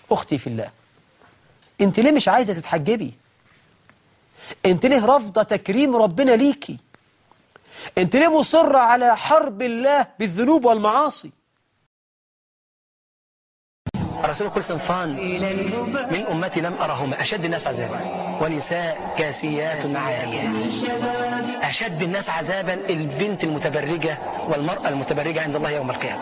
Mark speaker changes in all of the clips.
Speaker 1: أختي في الله أنت ليه مش عايزة تتحجبي أنت ليه رافضة تكريم ربنا ليكي أنت ليه مصرة على حرب الله بالذنوب والمعاصي
Speaker 2: رسول كل صنفان من أمتي لم أرهما أشد الناس عذابا ونساء كاسيات عاريات أشد الناس عذابا البنت المتبرجة والمرأة المتبرجة عند الله يوم القيامة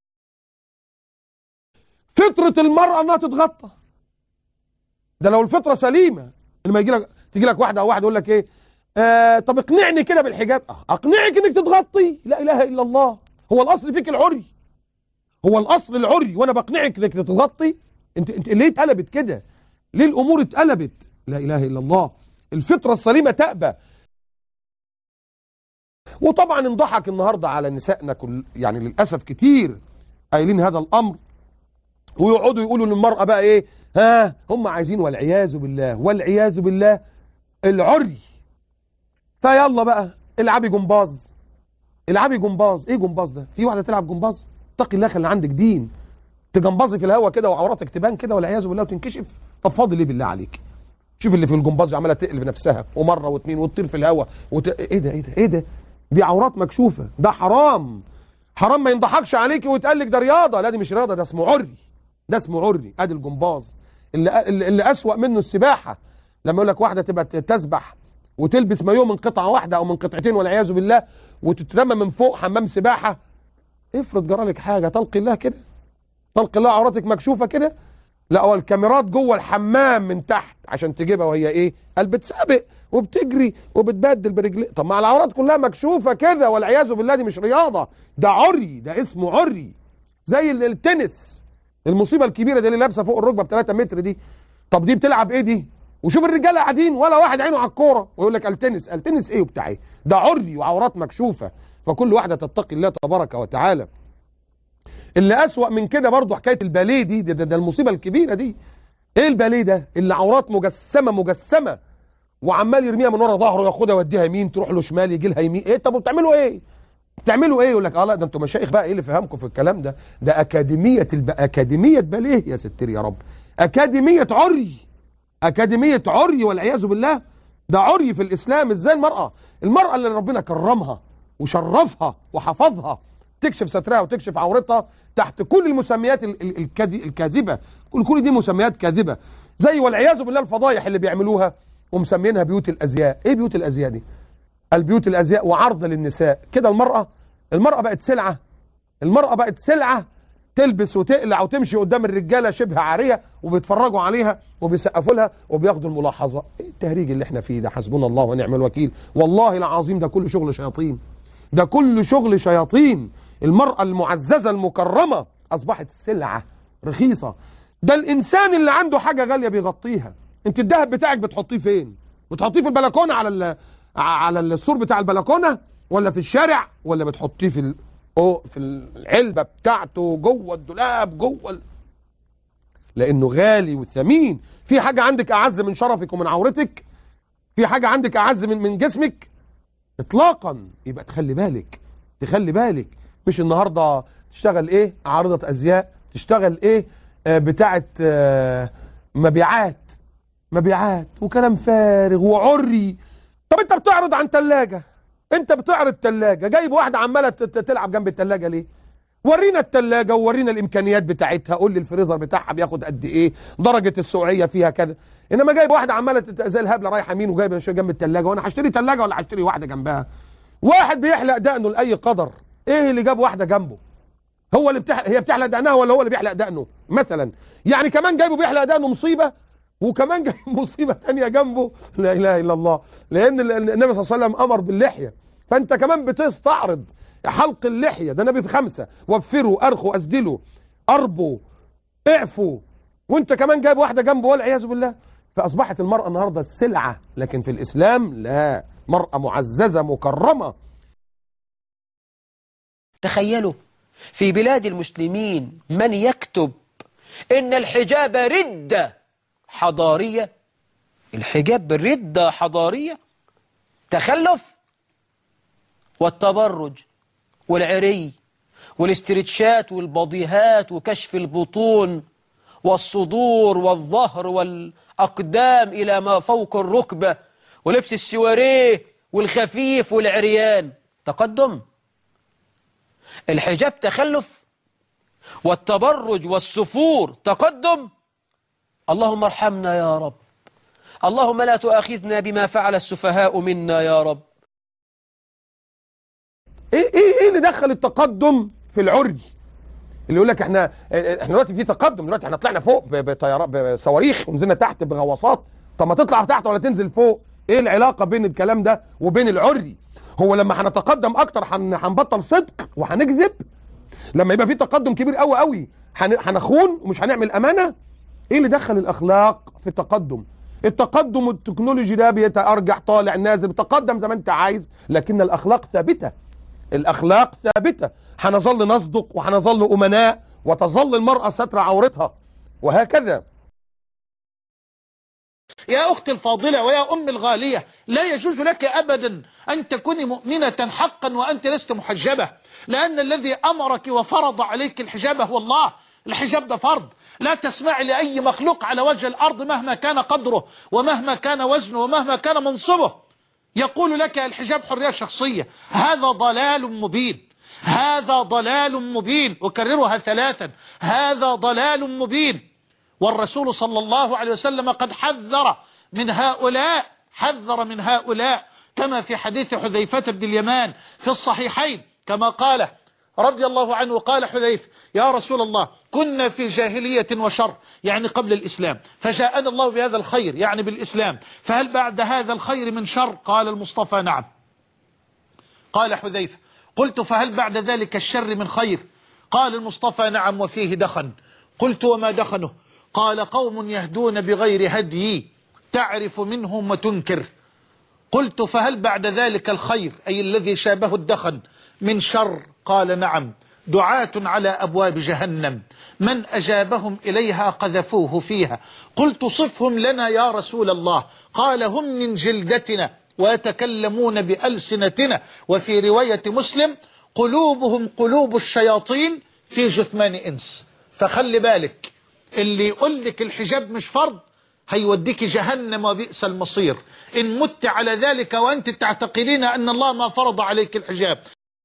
Speaker 3: فطرة المرأة انها تتغطى ده لو الفطرة سليمة لما يجي لك تيجي لك واحدة او واحد يقول لك ايه آه طب اقنعني كده بالحجاب آه اقنعك انك تتغطي لا اله الا الله هو الاصل فيك العري هو الاصل العري وانا بقنعك انك تتغطي انت انت ليه اتقلبت كده ليه الامور اتقلبت لا اله الا الله الفطرة السليمة تأبى وطبعا انضحك النهارده على نسائنا كل يعني للاسف كتير قايلين هذا الامر ويقعدوا يقولوا للمرأة بقى ايه ها هم عايزين والعياذ بالله والعياذ بالله العري فيلا بقى العبي جمباز العبي جمباز ايه جمباز ده في واحده تلعب جمباز اتقي الله خلي عندك دين تجمبزي في الهوا كده وعوراتك تبان كده والعياذ بالله وتنكشف طب فاضي ليه بالله عليك شوف اللي في الجمباز عماله تقلب نفسها ومره واثنين وتطير في الهوا وت... ايه ده ايه ده ايه ده دي عورات مكشوفه ده حرام حرام ما ينضحكش عليكي ويتقال لك ده رياضه لا دي مش رياضه ده اسمه عري ده اسمه عري ادي الجمباز اللي اللي اللي اسوأ منه السباحه لما يقول لك واحده تبقى تسبح وتلبس مايوه من قطعه واحده او من قطعتين والعياذ بالله وتترمى من فوق حمام سباحه افرض جرالك حاجه تلقي الله كده تلقي الله عوراتك مكشوفه كده لا هو الكاميرات جوه الحمام من تحت عشان تجيبها وهي ايه قال بتسابق وبتجري وبتبدل برجلي طب ما العورات كلها مكشوفه كده والعياذ بالله دي مش رياضه ده عري ده اسمه عري زي ال- التنس المصيبه الكبيره دي اللي لابسه فوق الركبه ب 3 متر دي طب دي بتلعب ايه دي وشوف الرجاله قاعدين ولا واحد عينه على الكوره ويقول لك التنس التنس ايه وبتاع ايه ده عري وعورات مكشوفه فكل واحده تتقي الله تبارك وتعالى اللي اسوأ من كده برضو حكايه الباليه دي ده, ده, ده المصيبه الكبيره دي ايه الباليه ده اللي عورات مجسمه مجسمه وعمال يرميها من ورا ظهره ياخدها يوديها يمين تروح له شمال يجي لها يمين ايه طب وبتعملوا ايه بتعملوا ايه يقول لك اه لا ده انتوا مشايخ بقى ايه اللي فهمكم في الكلام ده ده اكاديميه الب... اكاديميه باليه يا ستير يا رب اكاديميه عري اكاديميه عري والعياذ بالله ده عري في الاسلام ازاي المراه المراه اللي ربنا كرمها وشرفها وحفظها تكشف سترها وتكشف عورتها تحت كل المسميات ال- ال- الكاذي- الكاذبه كل كل دي مسميات كاذبه زي والعياذ بالله الفضايح اللي بيعملوها ومسمينها بيوت الازياء ايه بيوت الازياء دي البيوت الازياء وعرض للنساء كده المراه المراه بقت سلعه المراه بقت سلعه تلبس وتقلع وتمشي قدام الرجاله شبه عاريه وبيتفرجوا عليها وبيسقفوا لها وبياخدوا الملاحظه ايه التهريج اللي احنا فيه ده حسبنا الله ونعم الوكيل والله العظيم ده كله شغل شياطين ده كله شغل شياطين المرأة المعززة المكرمة أصبحت سلعة رخيصة ده الإنسان اللي عنده حاجة غالية بيغطيها أنت الذهب بتاعك بتحطيه فين بتحطيه في البلكونة على ال- على السور بتاع البلكونة ولا في الشارع ولا بتحطيه في ال... أو في العلبة بتاعته جوه الدولاب جوه ال... لأنه غالي وثمين في حاجة عندك أعز من شرفك ومن عورتك في حاجة عندك أعز من من جسمك اطلاقا يبقى تخلي بالك تخلي بالك مش النهارده تشتغل ايه عارضه ازياء تشتغل ايه آه بتاعه آه مبيعات مبيعات وكلام فارغ وعري طب انت بتعرض عن ثلاجه انت بتعرض ثلاجه جايب واحده عماله ت- ت- تلعب جنب الثلاجه ليه ورينا الثلاجه وورينا الامكانيات بتاعتها قول لي الفريزر بتاعها بياخد قد ايه درجه السعوديه فيها كذا انما جايب واحده عماله تت- زي الهبله رايحه يمين وجايبه شويه جنب الثلاجه وانا هشتري ثلاجه ولا هشتري واحده جنبها واحد بيحلق دقنه لاي قدر ايه اللي جاب واحده جنبه هو اللي بتحلق هي بتحلق دقنها ولا هو اللي بيحلق دقنه مثلا يعني كمان جايبه بيحلق دقنه مصيبه وكمان جايب مصيبه تانية جنبه لا اله الا الله لان ال- النبي صلى الله عليه وسلم امر باللحيه فانت كمان بتستعرض حلق اللحيه ده النبي في خمسه وفروا ارخوا اسدلوا اربوا اعفوا وانت كمان جايب واحده جنبه والعياذ بالله فاصبحت المراه النهارده سلعه لكن في الاسلام لا مراه معززه مكرمه
Speaker 1: تخيلوا في بلاد المسلمين من يكتب إن الحجاب ردة حضارية الحجاب ردة حضارية تخلف والتبرج والعري والاسترتشات والبضيهات وكشف البطون والصدور والظهر والأقدام إلى ما فوق الركبة ولبس السواريه والخفيف والعريان تقدم الحجاب تخلف والتبرج والسفور تقدم اللهم ارحمنا يا رب اللهم لا تؤاخذنا بما فعل السفهاء منا يا رب
Speaker 3: ايه ايه ايه اللي دخل التقدم في العري اللي يقول لك احنا احنا دلوقتي في تقدم دلوقتي احنا طلعنا فوق ب- بطيارات بصواريخ ونزلنا تحت بغواصات طب ما تطلع تحت ولا تنزل فوق ايه العلاقه بين الكلام ده وبين العري هو لما هنتقدم اكتر هن- هنبطل صدق وهنكذب لما يبقى في تقدم كبير قوي قوي هن- هنخون ومش هنعمل امانه ايه اللي دخل الاخلاق في التقدم التقدم التكنولوجي ده بيتارجح طالع نازل تقدم زي ما انت عايز لكن الاخلاق ثابته الاخلاق ثابته هنظل نصدق وهنظل امناء وتظل المراه ستر عورتها وهكذا
Speaker 4: يا أختي الفاضلة ويا أم الغالية لا يجوز لك أبدا أن تكوني مؤمنة حقا وأنت لست محجبة لأن الذي أمرك وفرض عليك الحجاب هو الله الحجاب ده فرض لا تسمعي لأي مخلوق على وجه الأرض مهما كان قدره ومهما كان وزنه ومهما كان منصبه يقول لك الحجاب حرية شخصية هذا ضلال مبين هذا ضلال مبين أكررها ثلاثا هذا ضلال مبين والرسول صلى الله عليه وسلم قد حذر من هؤلاء حذر من هؤلاء كما في حديث حذيفة بن اليمان في الصحيحين كما قال رضي الله عنه قال حذيف يا رسول الله كنا في جاهلية وشر يعني قبل الإسلام فجاءنا الله بهذا الخير يعني بالإسلام فهل بعد هذا الخير من شر قال المصطفى نعم قال حذيفة قلت فهل بعد ذلك الشر من خير قال المصطفى نعم وفيه دخن قلت وما دخنه قال قوم يهدون بغير هدي تعرف منهم وتنكر قلت فهل بعد ذلك الخير أي الذي شابه الدخن من شر قال نعم دعاة على أبواب جهنم من أجابهم إليها قذفوه فيها قلت صفهم لنا يا رسول الله قال هم من جلدتنا ويتكلمون بألسنتنا وفي رواية مسلم قلوبهم قلوب الشياطين في جثمان إنس فخلي بالك اللي يقول لك الحجاب مش فرض هيوديك جهنم وبئس المصير إن مت على ذلك وأنت تعتقدين أن الله ما فرض عليك الحجاب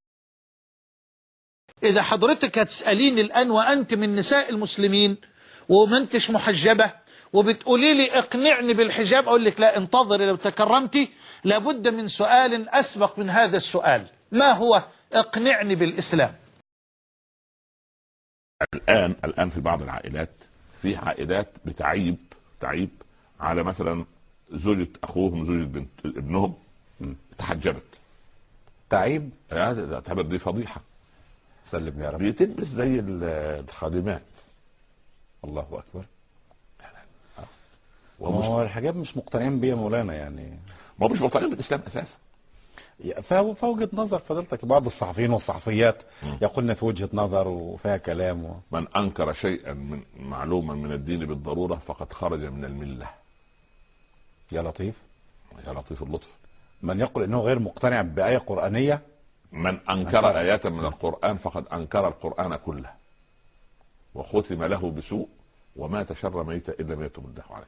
Speaker 4: إذا حضرتك هتسأليني الآن وأنت من نساء المسلمين وما انتش محجبة وبتقولي لي اقنعني بالحجاب أقول لك لا انتظري لو تكرمتي لابد من سؤال أسبق من هذا السؤال ما هو اقنعني بالإسلام
Speaker 5: الان الان في بعض العائلات في عائلات بتعيب تعيب على مثلا زوجة اخوهم زوجة بنت ابنهم تحجبت
Speaker 6: تعيب
Speaker 5: هذا تعتبر دي فضيحة
Speaker 6: سلم يا رب
Speaker 5: بتلبس زي ال- الخادمات
Speaker 6: الله اكبر
Speaker 5: ومش
Speaker 6: هو الحجاب مش مقتنعين بيه يا مولانا يعني
Speaker 5: ما هو مش مقتنعين بالاسلام اساسا
Speaker 6: فهو فوجهة نظر فضيلتك بعض الصحفيين والصحفيات يقولن في وجهة نظر وفيها كلام و...
Speaker 5: من انكر شيئا من معلوما من الدين بالضرورة فقد خرج من الملة
Speaker 6: يا لطيف
Speaker 5: يا لطيف اللطف
Speaker 6: من يقول انه غير مقتنع بآية قرآنية
Speaker 5: من انكر ايات من القرآن فقد انكر القرآن كله وختم له بسوء ومات شر ميت الا ميت الله عليه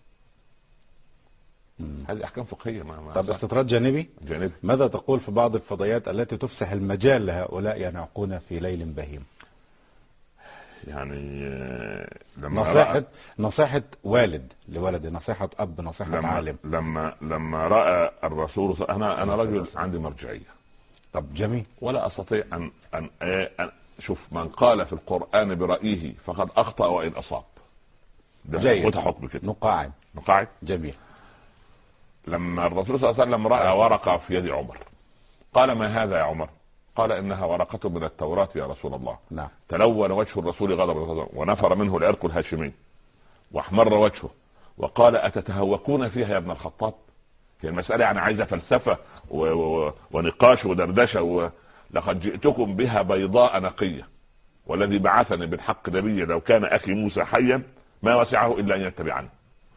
Speaker 5: هذه احكام فقهيه ما ما
Speaker 6: طب استطراد جانبي
Speaker 5: جانبي
Speaker 6: ماذا تقول في بعض الفضائيات التي تفسح المجال لهؤلاء ينعقون في ليل بهيم
Speaker 5: يعني آه، لما
Speaker 6: نصيحة
Speaker 5: رأى
Speaker 6: نصيحة والد لولده نصيحة أب نصيحة
Speaker 5: لما
Speaker 6: عالم
Speaker 5: لما لما راى الرسول صلى انا انا رجل عندي مرجعيه
Speaker 6: طب جميل
Speaker 5: ولا استطيع ان ان, آه، أن شوف من قال في القران برايه فقد اخطا وان اصاب ده
Speaker 6: جيد.
Speaker 5: متحكم كده
Speaker 6: نقاعد
Speaker 5: نقاعد
Speaker 6: جميل
Speaker 5: لما الرسول صلى الله عليه وسلم راى ورقه في يد عمر قال ما هذا يا عمر قال انها ورقه من التوراه يا رسول الله
Speaker 6: نعم
Speaker 5: تلون وجه الرسول غضبا ونفر منه العرق الهاشمي واحمر وجهه وقال اتتهوكون فيها يا ابن الخطاب هي المساله يعني عايزه فلسفه و... و... ونقاش ودردشه و... لقد جئتكم بها بيضاء نقيه والذي بعثني بالحق نبيا لو كان اخي موسى حيا ما وسعه الا ان يتبعني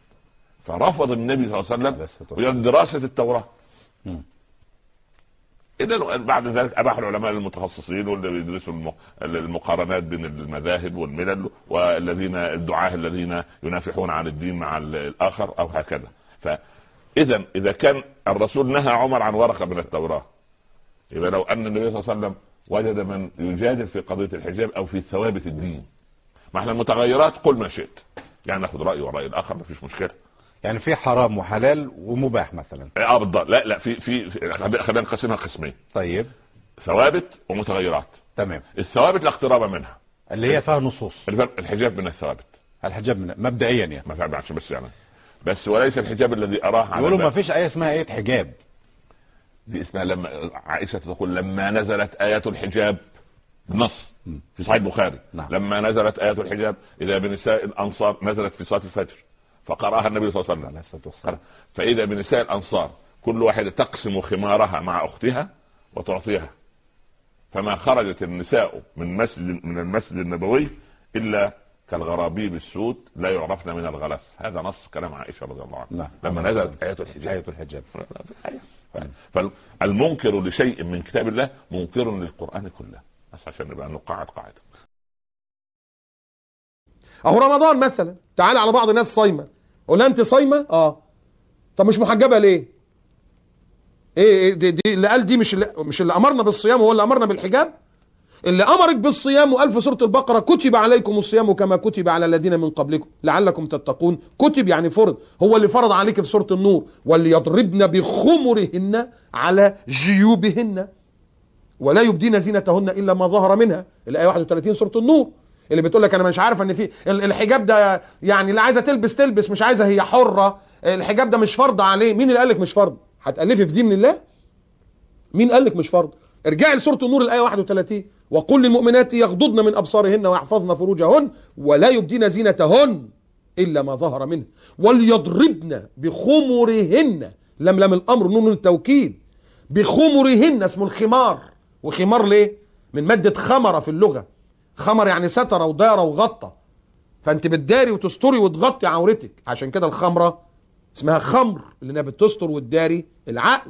Speaker 5: فرفض النبي صلى الله عليه
Speaker 6: بس
Speaker 5: وسلم دراسه التوراه
Speaker 6: مم.
Speaker 5: اذا بعد ذلك اباح العلماء المتخصصين واللي بيدرسوا الم- المقارنات بين المذاهب والملل والذين الدعاه الذين ينافحون عن الدين مع ال- الاخر او هكذا فاذا اذا كان الرسول نهى عمر عن ورقه من التوراه يبقى لو ان النبي صلى الله عليه وسلم وجد من يجادل في قضيه الحجاب او في ثوابت الدين ما احنا المتغيرات قل ما شئت يعني ناخذ راي وراي الاخر ما فيش مشكله
Speaker 6: يعني في حرام وحلال ومباح مثلا
Speaker 5: اه بالضبط لا لا في في, في خلينا خلينا نقسمها قسمين
Speaker 6: طيب
Speaker 5: ثوابت ومتغيرات
Speaker 6: تمام
Speaker 5: الثوابت لا اقتراب منها
Speaker 6: اللي هي فيها نصوص
Speaker 5: الفرق الحجاب من الثوابت
Speaker 6: الحجاب من مبدئيا يعني
Speaker 5: ما فعلا عشان بس يعني بس وليس الحجاب الذي اراه على
Speaker 6: يقولوا ما
Speaker 5: الباب.
Speaker 6: فيش ايه اسمها ايه حجاب
Speaker 5: دي اسمها لما عائشه تقول لما نزلت ايات الحجاب نص في صحيح البخاري
Speaker 6: نعم.
Speaker 5: لما نزلت ايات الحجاب اذا بنساء الانصار نزلت في صلاه الفجر فقراها النبي صلى الله عليه
Speaker 6: عليه
Speaker 5: وسلم
Speaker 6: الصلاه والسلام
Speaker 5: فاذا بنساء الانصار كل واحده تقسم خمارها مع اختها وتعطيها فما خرجت النساء من مسجد من المسجد النبوي الا كالغرابيب السود لا يعرفن من الغلس هذا نص كلام عائشه رضي الله عنها
Speaker 6: نعم.
Speaker 5: لما نزلت ايات الحجاب
Speaker 6: آية الحجاب
Speaker 5: فالمنكر لشيء من كتاب الله منكر للقران كله بس عشان نبقى نقعد قاعده
Speaker 3: اهو رمضان مثلا تعالى على بعض ناس صايمه قول لها انت صايمه اه طب مش محجبه ليه ايه إيه دي, دي اللي قال دي مش اللي مش اللي امرنا بالصيام هو اللي امرنا بالحجاب اللي امرك بالصيام وقال في سوره البقره كتب عليكم الصيام كما كتب على الذين من قبلكم لعلكم تتقون كتب يعني فرض هو اللي فرض عليك في سوره النور وليضربن بخمرهن على جيوبهن ولا يبدين زينتهن الا ما ظهر منها الايه 31 سوره النور اللي بتقول لك انا مش عارف ان في ال- الحجاب ده يعني اللي عايزه تلبس تلبس مش عايزه هي حره الحجاب ده مش فرض عليه مين اللي قال لك مش فرض هتالفي في دين الله مين قال لك مش فرض ارجعي لسوره النور الايه 31 وقل للمؤمنات يغضضن من ابصارهن ويحفظن فروجهن ولا يبدين زينتهن الا ما ظهر منه وليضربن بخمرهن لملم الامر نون التوكيد بخمرهن اسمه الخمار وخمار ليه من ماده خمره في اللغه خمر يعني ستر ودار وغطى فانت بتداري وتستري وتغطي عورتك عشان كده الخمره اسمها خمر لانها بتستر وتداري العقل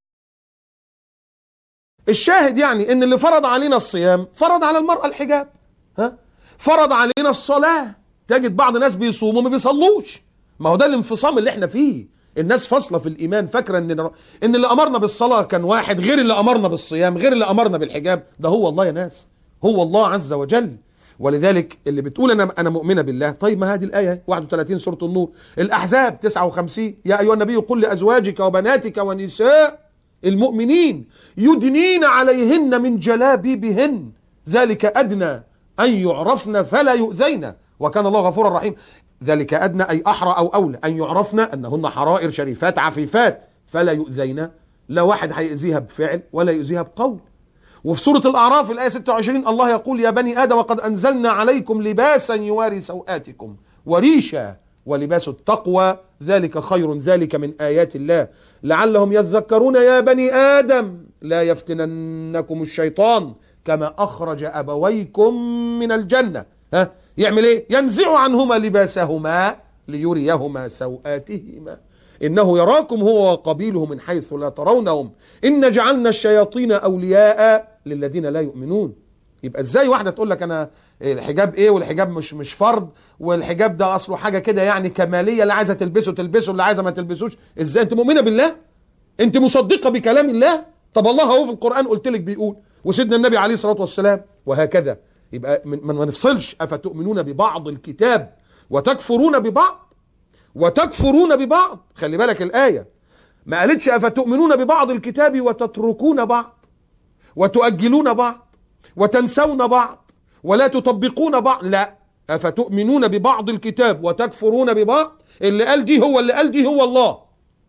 Speaker 3: الشاهد يعني ان اللي فرض علينا الصيام فرض على المرأة الحجاب ها فرض علينا الصلاة تجد بعض الناس بيصوموا ما بيصلوش ما هو ده الانفصام اللي احنا فيه الناس فاصلة في الإيمان فاكرة إن إن اللي أمرنا بالصلاة كان واحد غير اللي أمرنا بالصيام غير اللي أمرنا بالحجاب ده هو الله يا ناس هو الله عز وجل ولذلك اللي بتقول انا انا مؤمنه بالله طيب ما هذه الايه 31 سوره النور الاحزاب 59 يا ايها النبي قل لازواجك وبناتك ونساء المؤمنين يدنين عليهن من جلابيبهن ذلك ادنى ان يعرفن فلا يؤذين وكان الله غفورا رحيما ذلك ادنى اي احرى او اولى ان يعرفن انهن حرائر شريفات عفيفات فلا يؤذين لا واحد هيأذيها بفعل ولا يؤذيها بقول وفي سورة الأعراف الآية 26 الله يقول يا بني آدم وقد أنزلنا عليكم لباسا يواري سوآتكم وريشا ولباس التقوى ذلك خير ذلك من آيات الله لعلهم يذكرون يا بني آدم لا يفتننكم الشيطان كما أخرج أبويكم من الجنة ها يعمل إيه ينزع عنهما لباسهما ليريهما سوآتهما إنه يراكم هو وقبيله من حيث لا ترونهم إن جعلنا الشياطين أولياء للذين لا يؤمنون يبقى ازاي واحده تقول لك انا الحجاب ايه والحجاب مش مش فرض والحجاب ده اصله حاجه كده يعني كماليه اللي عايزه تلبسه تلبسه اللي عايزه ما تلبسوش ازاي انت مؤمنه بالله انت مصدقه بكلام الله طب الله هو في القران قلت لك بيقول وسيدنا النبي عليه الصلاه والسلام وهكذا يبقى من من- ما نفصلش افتؤمنون ببعض الكتاب وتكفرون ببعض وتكفرون ببعض خلي بالك الآية ما قالتش أفتؤمنون ببعض الكتاب وتتركون بعض وتؤجلون بعض وتنسون بعض ولا تطبقون بعض لا أفتؤمنون ببعض الكتاب وتكفرون ببعض اللي قال دي هو اللي قال دي هو الله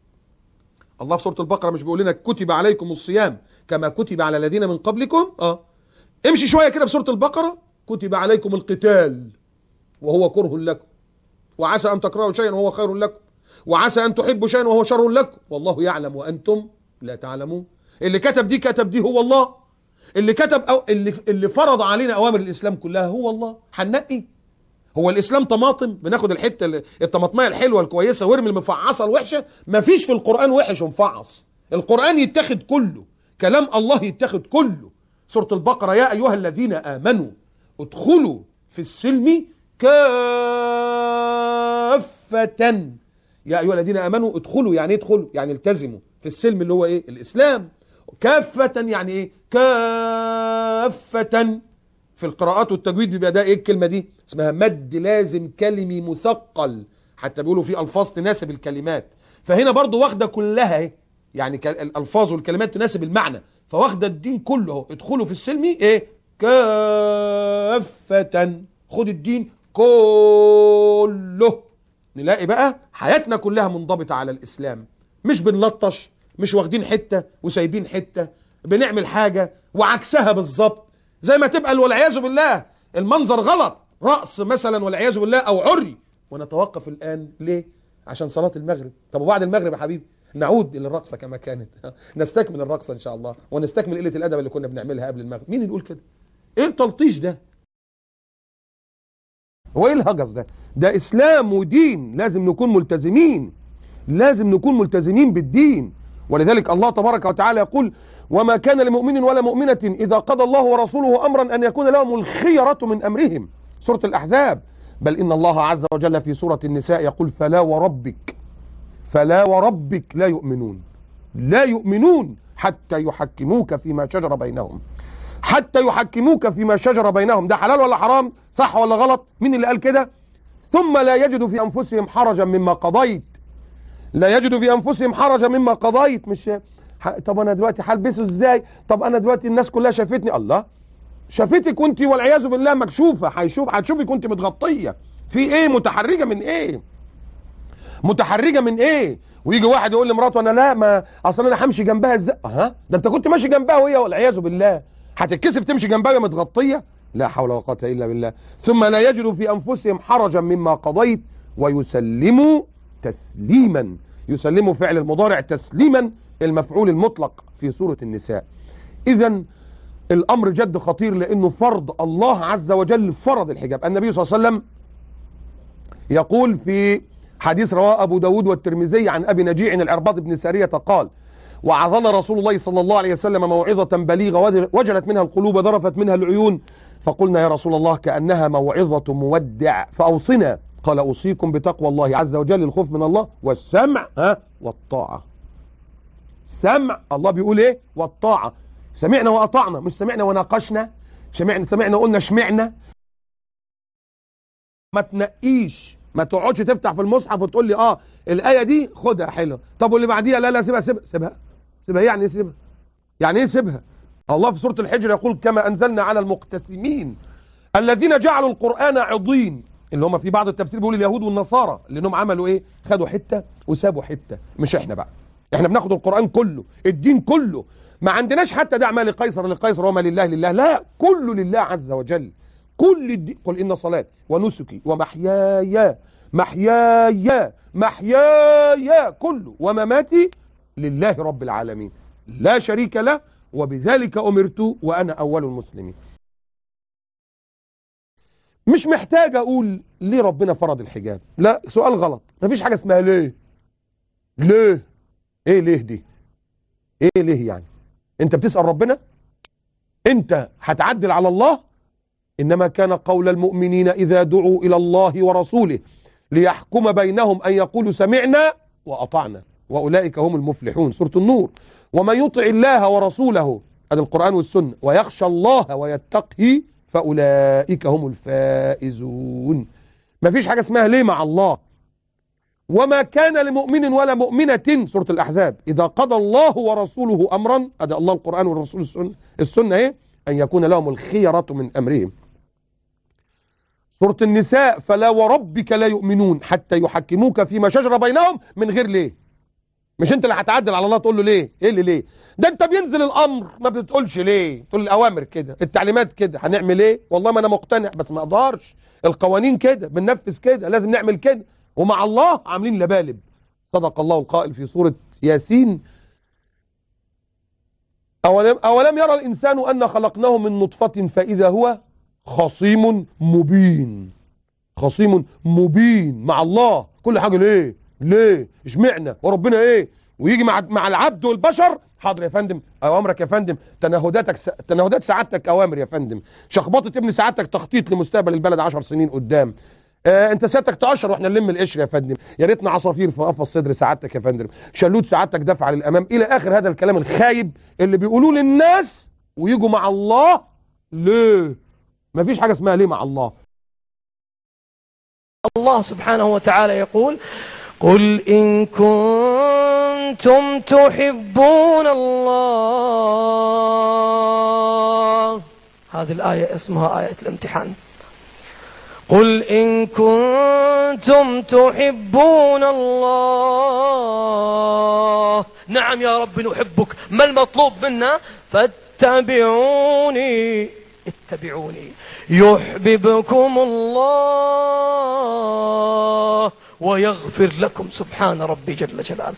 Speaker 3: الله في سورة البقرة مش بيقول لنا كتب عليكم الصيام كما كتب على الذين من قبلكم اه امشي شوية كده في سورة البقرة كتب عليكم القتال وهو كره لكم وعسى ان تكرهوا شيئا وهو خير لكم وعسى ان تحبوا شيئا وهو شر لكم والله يعلم وانتم لا تعلمون اللي كتب دي كتب دي هو الله اللي كتب أو اللي اللي فرض علينا اوامر الاسلام كلها هو الله هننقي هو الاسلام طماطم بناخد الحته ال- الطماطميه الحلوه الكويسه وارمي المفعصه الوحشه مفيش في القران وحش ومفعص القران يتاخد كله كلام الله يتاخد كله سورة البقرة يا أيها الذين آمنوا ادخلوا في السلم كافة يا أيها الذين آمنوا ادخلوا يعني إيه ادخلوا يعني التزموا في السلم اللي هو إيه الإسلام كافة يعني إيه كافة في القراءات والتجويد بيبقى ده ايه الكلمه دي اسمها مد لازم كلمي مثقل حتى بيقولوا في الفاظ تناسب الكلمات فهنا برضو واخده كلها اهي يعني ك- الالفاظ والكلمات تناسب المعنى فواخده الدين كله اهو ادخلوا في السلم ايه كافة خد الدين كله نلاقي بقى حياتنا كلها منضبطة على الإسلام مش بنلطش مش واخدين حتة وسايبين حتة بنعمل حاجة وعكسها بالظبط زي ما تبقى والعياذ بالله المنظر غلط رأس مثلا والعياذ بالله أو عري ونتوقف الآن ليه؟ عشان صلاة المغرب طب وبعد المغرب يا حبيبي نعود إلى الرقصة كما كانت نستكمل الرقصة إن شاء الله ونستكمل قلة الأدب اللي كنا بنعملها قبل المغرب مين اللي يقول كده؟ إيه التلطيش ده؟ هو ايه الهجس ده ده اسلام ودين لازم نكون ملتزمين لازم نكون ملتزمين بالدين ولذلك الله تبارك وتعالى يقول وما كان لمؤمن ولا مؤمنة إذا قضى الله ورسوله أمرا أن يكون لهم الخيرة من أمرهم سورة الأحزاب بل إن الله عز وجل في سورة النساء يقول فلا وربك فلا وربك لا يؤمنون لا يؤمنون حتى يحكموك فيما شجر بينهم حتى يحكموك فيما شجر بينهم ده حلال ولا حرام صح ولا غلط مين اللي قال كده ثم لا يجدوا في انفسهم حرجا مما قضيت لا يجدوا في انفسهم حرجا مما قضيت مش ح- طب انا دلوقتي هلبسه ازاي طب انا دلوقتي الناس كلها شافتني الله شافتك وانت والعياذ بالله مكشوفه هيشوف هتشوفك وانت متغطيه في ايه متحرجه من ايه متحرجه من ايه ويجي واحد يقول لمراته انا لا ما اصل انا همشي جنبها ازاي ها ده انت كنت ماشي جنبها وهي والعياذ بالله هتتكسف تمشي جنبها وهي متغطيه لا حول ولا قوه الا بالله ثم لا يجدوا في انفسهم حرجا مما قضيت ويسلموا تسليما يسلموا فعل المضارع تسليما المفعول المطلق في سوره النساء اذا الامر جد خطير لانه فرض الله عز وجل فرض الحجاب النبي صلى الله عليه وسلم يقول في حديث رواه أبو داود والترمذي عن أبي نجيع العرباض بن سارية قال وعظنا رسول الله صلى الله عليه وسلم موعظة بليغة وجلت منها القلوب ذرفت منها العيون فقلنا يا رسول الله كأنها موعظة مودع فأوصنا قال أوصيكم بتقوى الله عز وجل الخوف من الله والسمع ها والطاعة سمع الله بيقول ايه والطاعة سمعنا وأطعنا مش سمعنا وناقشنا سمعنا سمعنا قلنا شمعنا ما تنقيش ما تقعدش تفتح في المصحف وتقول لي اه الايه دي خدها حلوه طب واللي بعديها لا لا سيبها سيبها سيبها سيبها يعني ايه سيبها يعني ايه سيبها الله في سوره الحجر يقول كما انزلنا على المقتسمين الذين جعلوا القران عضين اللي هم في بعض التفسير بيقول اليهود والنصارى لانهم عملوا ايه خدوا حته وسابوا حته مش احنا بقى احنا بناخد القران كله الدين كله ما عندناش حتى دع ما لقيصر لقيصر وما لله لله لا كله لله عز وجل كل الدين قل إن صلاتي ونسكي ومحياي محياي محياي كله ومماتي لله رب العالمين لا شريك له وبذلك أمرت وأنا أول المسلمين مش محتاج أقول ليه ربنا فرض الحجاب لا سؤال غلط مفيش حاجة اسمها ليه ليه ايه ليه دي ايه ليه يعني انت بتسأل ربنا انت هتعدل على الله إنما كان قول المؤمنين إذا دعوا إلى الله ورسوله ليحكم بينهم أن يقولوا سمعنا وأطعنا وأولئك هم المفلحون سورة النور ومن يطع الله ورسوله هذا القرآن والسنة ويخشى الله ويتقه فأولئك هم الفائزون ما فيش حاجة اسمها ليه مع الله وما كان لمؤمن ولا مؤمنة سورة الأحزاب إذا قضى الله ورسوله أمرا هذا الله القرآن والرسول السنة, السنة إيه؟ أن يكون لهم الخيرة من أمرهم سورة النساء فلا وربك لا يؤمنون حتى يحكموك فيما شجر بينهم من غير ليه مش انت اللي هتعدل على الله تقول له ليه ايه اللي ليه ده انت بينزل الامر ما بتقولش ليه تقول الاوامر كده التعليمات كده هنعمل ايه والله ما انا مقتنع بس ما اقدرش القوانين كده بننفذ كده لازم نعمل كده ومع الله عاملين لبالب صدق الله القائل في سورة ياسين أولم, أولم يرى الإنسان أن خلقناه من نطفة فإذا هو خصيم مبين خصيم مبين مع الله كل حاجة ليه ليه اشمعنا وربنا ايه ويجي مع مع العبد والبشر حاضر يا فندم اوامرك يا فندم تنهداتك س... تنهدات سعادتك اوامر يا فندم شخبطه ابن سعادتك تخطيط لمستقبل البلد 10 سنين قدام آه انت سيادتك تقشر واحنا نلم القشر يا فندم يا ريتنا عصافير في قفص صدر سعادتك يا فندم شلوت سعادتك دفع للامام الى اخر هذا الكلام الخايب اللي بيقولوه للناس ويجوا مع الله ليه مفيش حاجه اسمها ليه مع الله
Speaker 7: الله سبحانه وتعالى يقول قل إن كنتم تحبون الله هذه الآية اسمها آية الامتحان قل إن كنتم تحبون الله نعم يا رب نحبك ما المطلوب منا فاتبعوني اتبعوني يحببكم الله ويغفر لكم سبحان ربي جل جلاله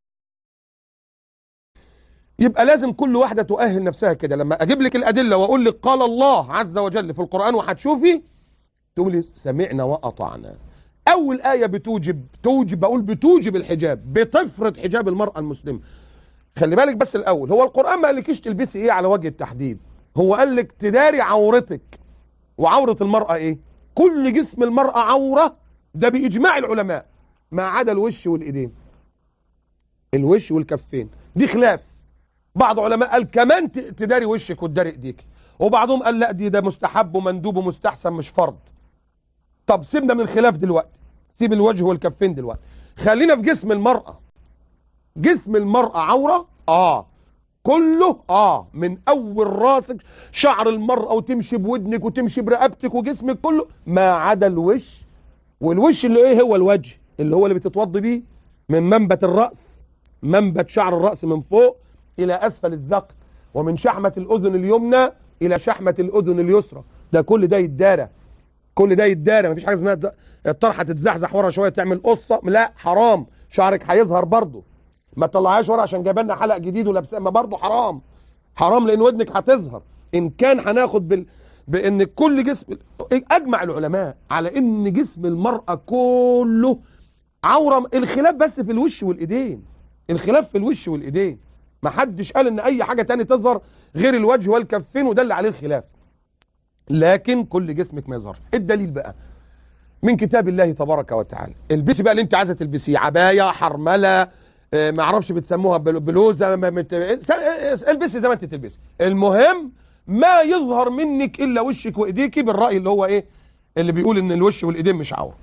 Speaker 3: يبقى لازم كل واحده تؤهل نفسها كده لما اجيب لك الادله واقول لك قال الله عز وجل في القران وهتشوفي تقول لي سمعنا واطعنا اول ايه بتوجب توجب بقول بتوجب الحجاب بتفرض حجاب المراه المسلمه خلي بالك بس الاول هو القران ما قالكيش تلبسي ايه على وجه التحديد هو قال لك تداري عورتك وعوره المراه ايه كل جسم المراه عوره ده باجماع العلماء ما عدا الوش والايدين الوش والكفين دي خلاف بعض علماء قال كمان ت- تداري وشك وتداري ايديك وبعضهم قال لا دي ده مستحب ومندوب ومستحسن مش فرض طب سيبنا من الخلاف دلوقتي سيب الوجه والكفين دلوقتي خلينا في جسم المرأة جسم المرأة عورة اه كله اه من اول راسك شعر المرأة وتمشي بودنك وتمشي برقبتك وجسمك كله ما عدا الوش والوش اللي ايه هو الوجه اللي هو اللي بتتوضي بيه من منبت الرأس منبت شعر الرأس من فوق الى اسفل الذقن ومن شحمة الاذن اليمنى الى شحمة الاذن اليسرى ده كل ده يتدارى كل ده يتدارى مفيش حاجه اسمها د- الطرحه تتزحزح ورا شويه تعمل قصه لا حرام شعرك هيظهر برضه ما تطلعهاش ورا عشان جايبه لنا حلق جديد ولابسه ما برضه حرام حرام لان ودنك هتظهر ان كان هناخد بال بان كل جسم اجمع العلماء على ان جسم المراه كله عوره الخلاف بس في الوش والايدين الخلاف في الوش والايدين ما حدش قال ان اي حاجه تاني تظهر غير الوجه والكفين وده اللي عليه الخلاف لكن كل جسمك ما يظهرش الدليل بقى من كتاب الله تبارك وتعالى البسي بقى اللي انت عايزه تلبسيه عبايه حرمله آه، ما اعرفش بتسموها بل- بلوزه ما مت... س- آه، البسي زي ما انت تلبسي المهم ما يظهر منك الا وشك وايديك بالراي اللي هو ايه اللي بيقول ان الوش والايدين مش عوره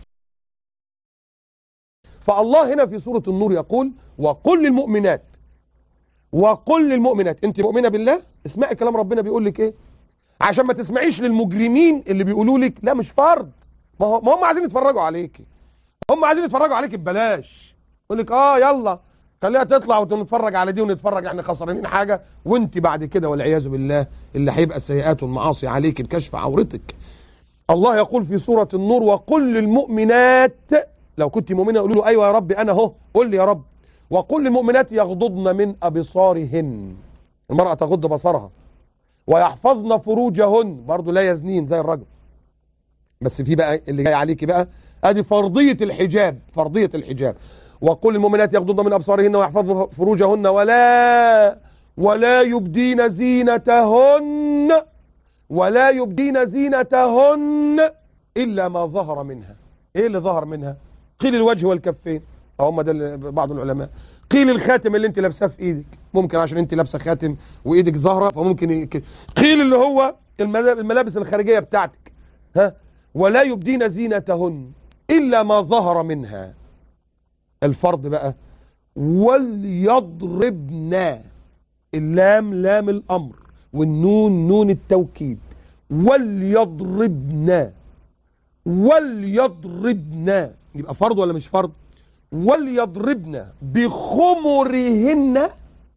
Speaker 3: فالله هنا في سوره النور يقول وقل للمؤمنات وقل للمؤمنات انت مؤمنه بالله اسمعي كلام ربنا بيقول لك ايه عشان ما تسمعيش للمجرمين اللي بيقولوا لك لا مش فرض ما هو ما هم عايزين يتفرجوا عليكي هم عايزين يتفرجوا عليك ببلاش يقول لك اه يلا خليها تطلع ونتفرج على دي ونتفرج احنا خسرانين حاجه وانت بعد كده والعياذ بالله اللي هيبقى السيئات والمعاصي عليك بكشف عورتك الله يقول في سوره النور وقل للمؤمنات لو كنت مؤمنه قولوا له ايوه يا رب انا اهو قول لي يا رب وقل للمؤمنات يغضضن من ابصارهن المراه تغض بصرها ويحفظن فروجهن برضو لا يزنين زي الرجل بس في بقى اللي جاي عليكي بقى ادي فرضية الحجاب فرضية الحجاب وقل للمؤمنات يغضضن من ابصارهن ويحفظن فروجهن ولا ولا يبدين زينتهن ولا يبدين زينتهن الا ما ظهر منها ايه اللي ظهر منها قيل الوجه والكفين أو هم ده اللي- بعض العلماء قيل الخاتم اللي انت لابساه في ايدك ممكن عشان انت لابسه خاتم وايدك ظاهره فممكن ي- ك- قيل اللي هو الملا- الملابس الخارجيه بتاعتك ها ولا يبدين زينتهن الا ما ظهر منها الفرض بقى وليضربن اللام لام الامر والنون نون التوكيد وليضربن وليضربن يبقى فرض ولا مش فرض وليضربن بخمرهن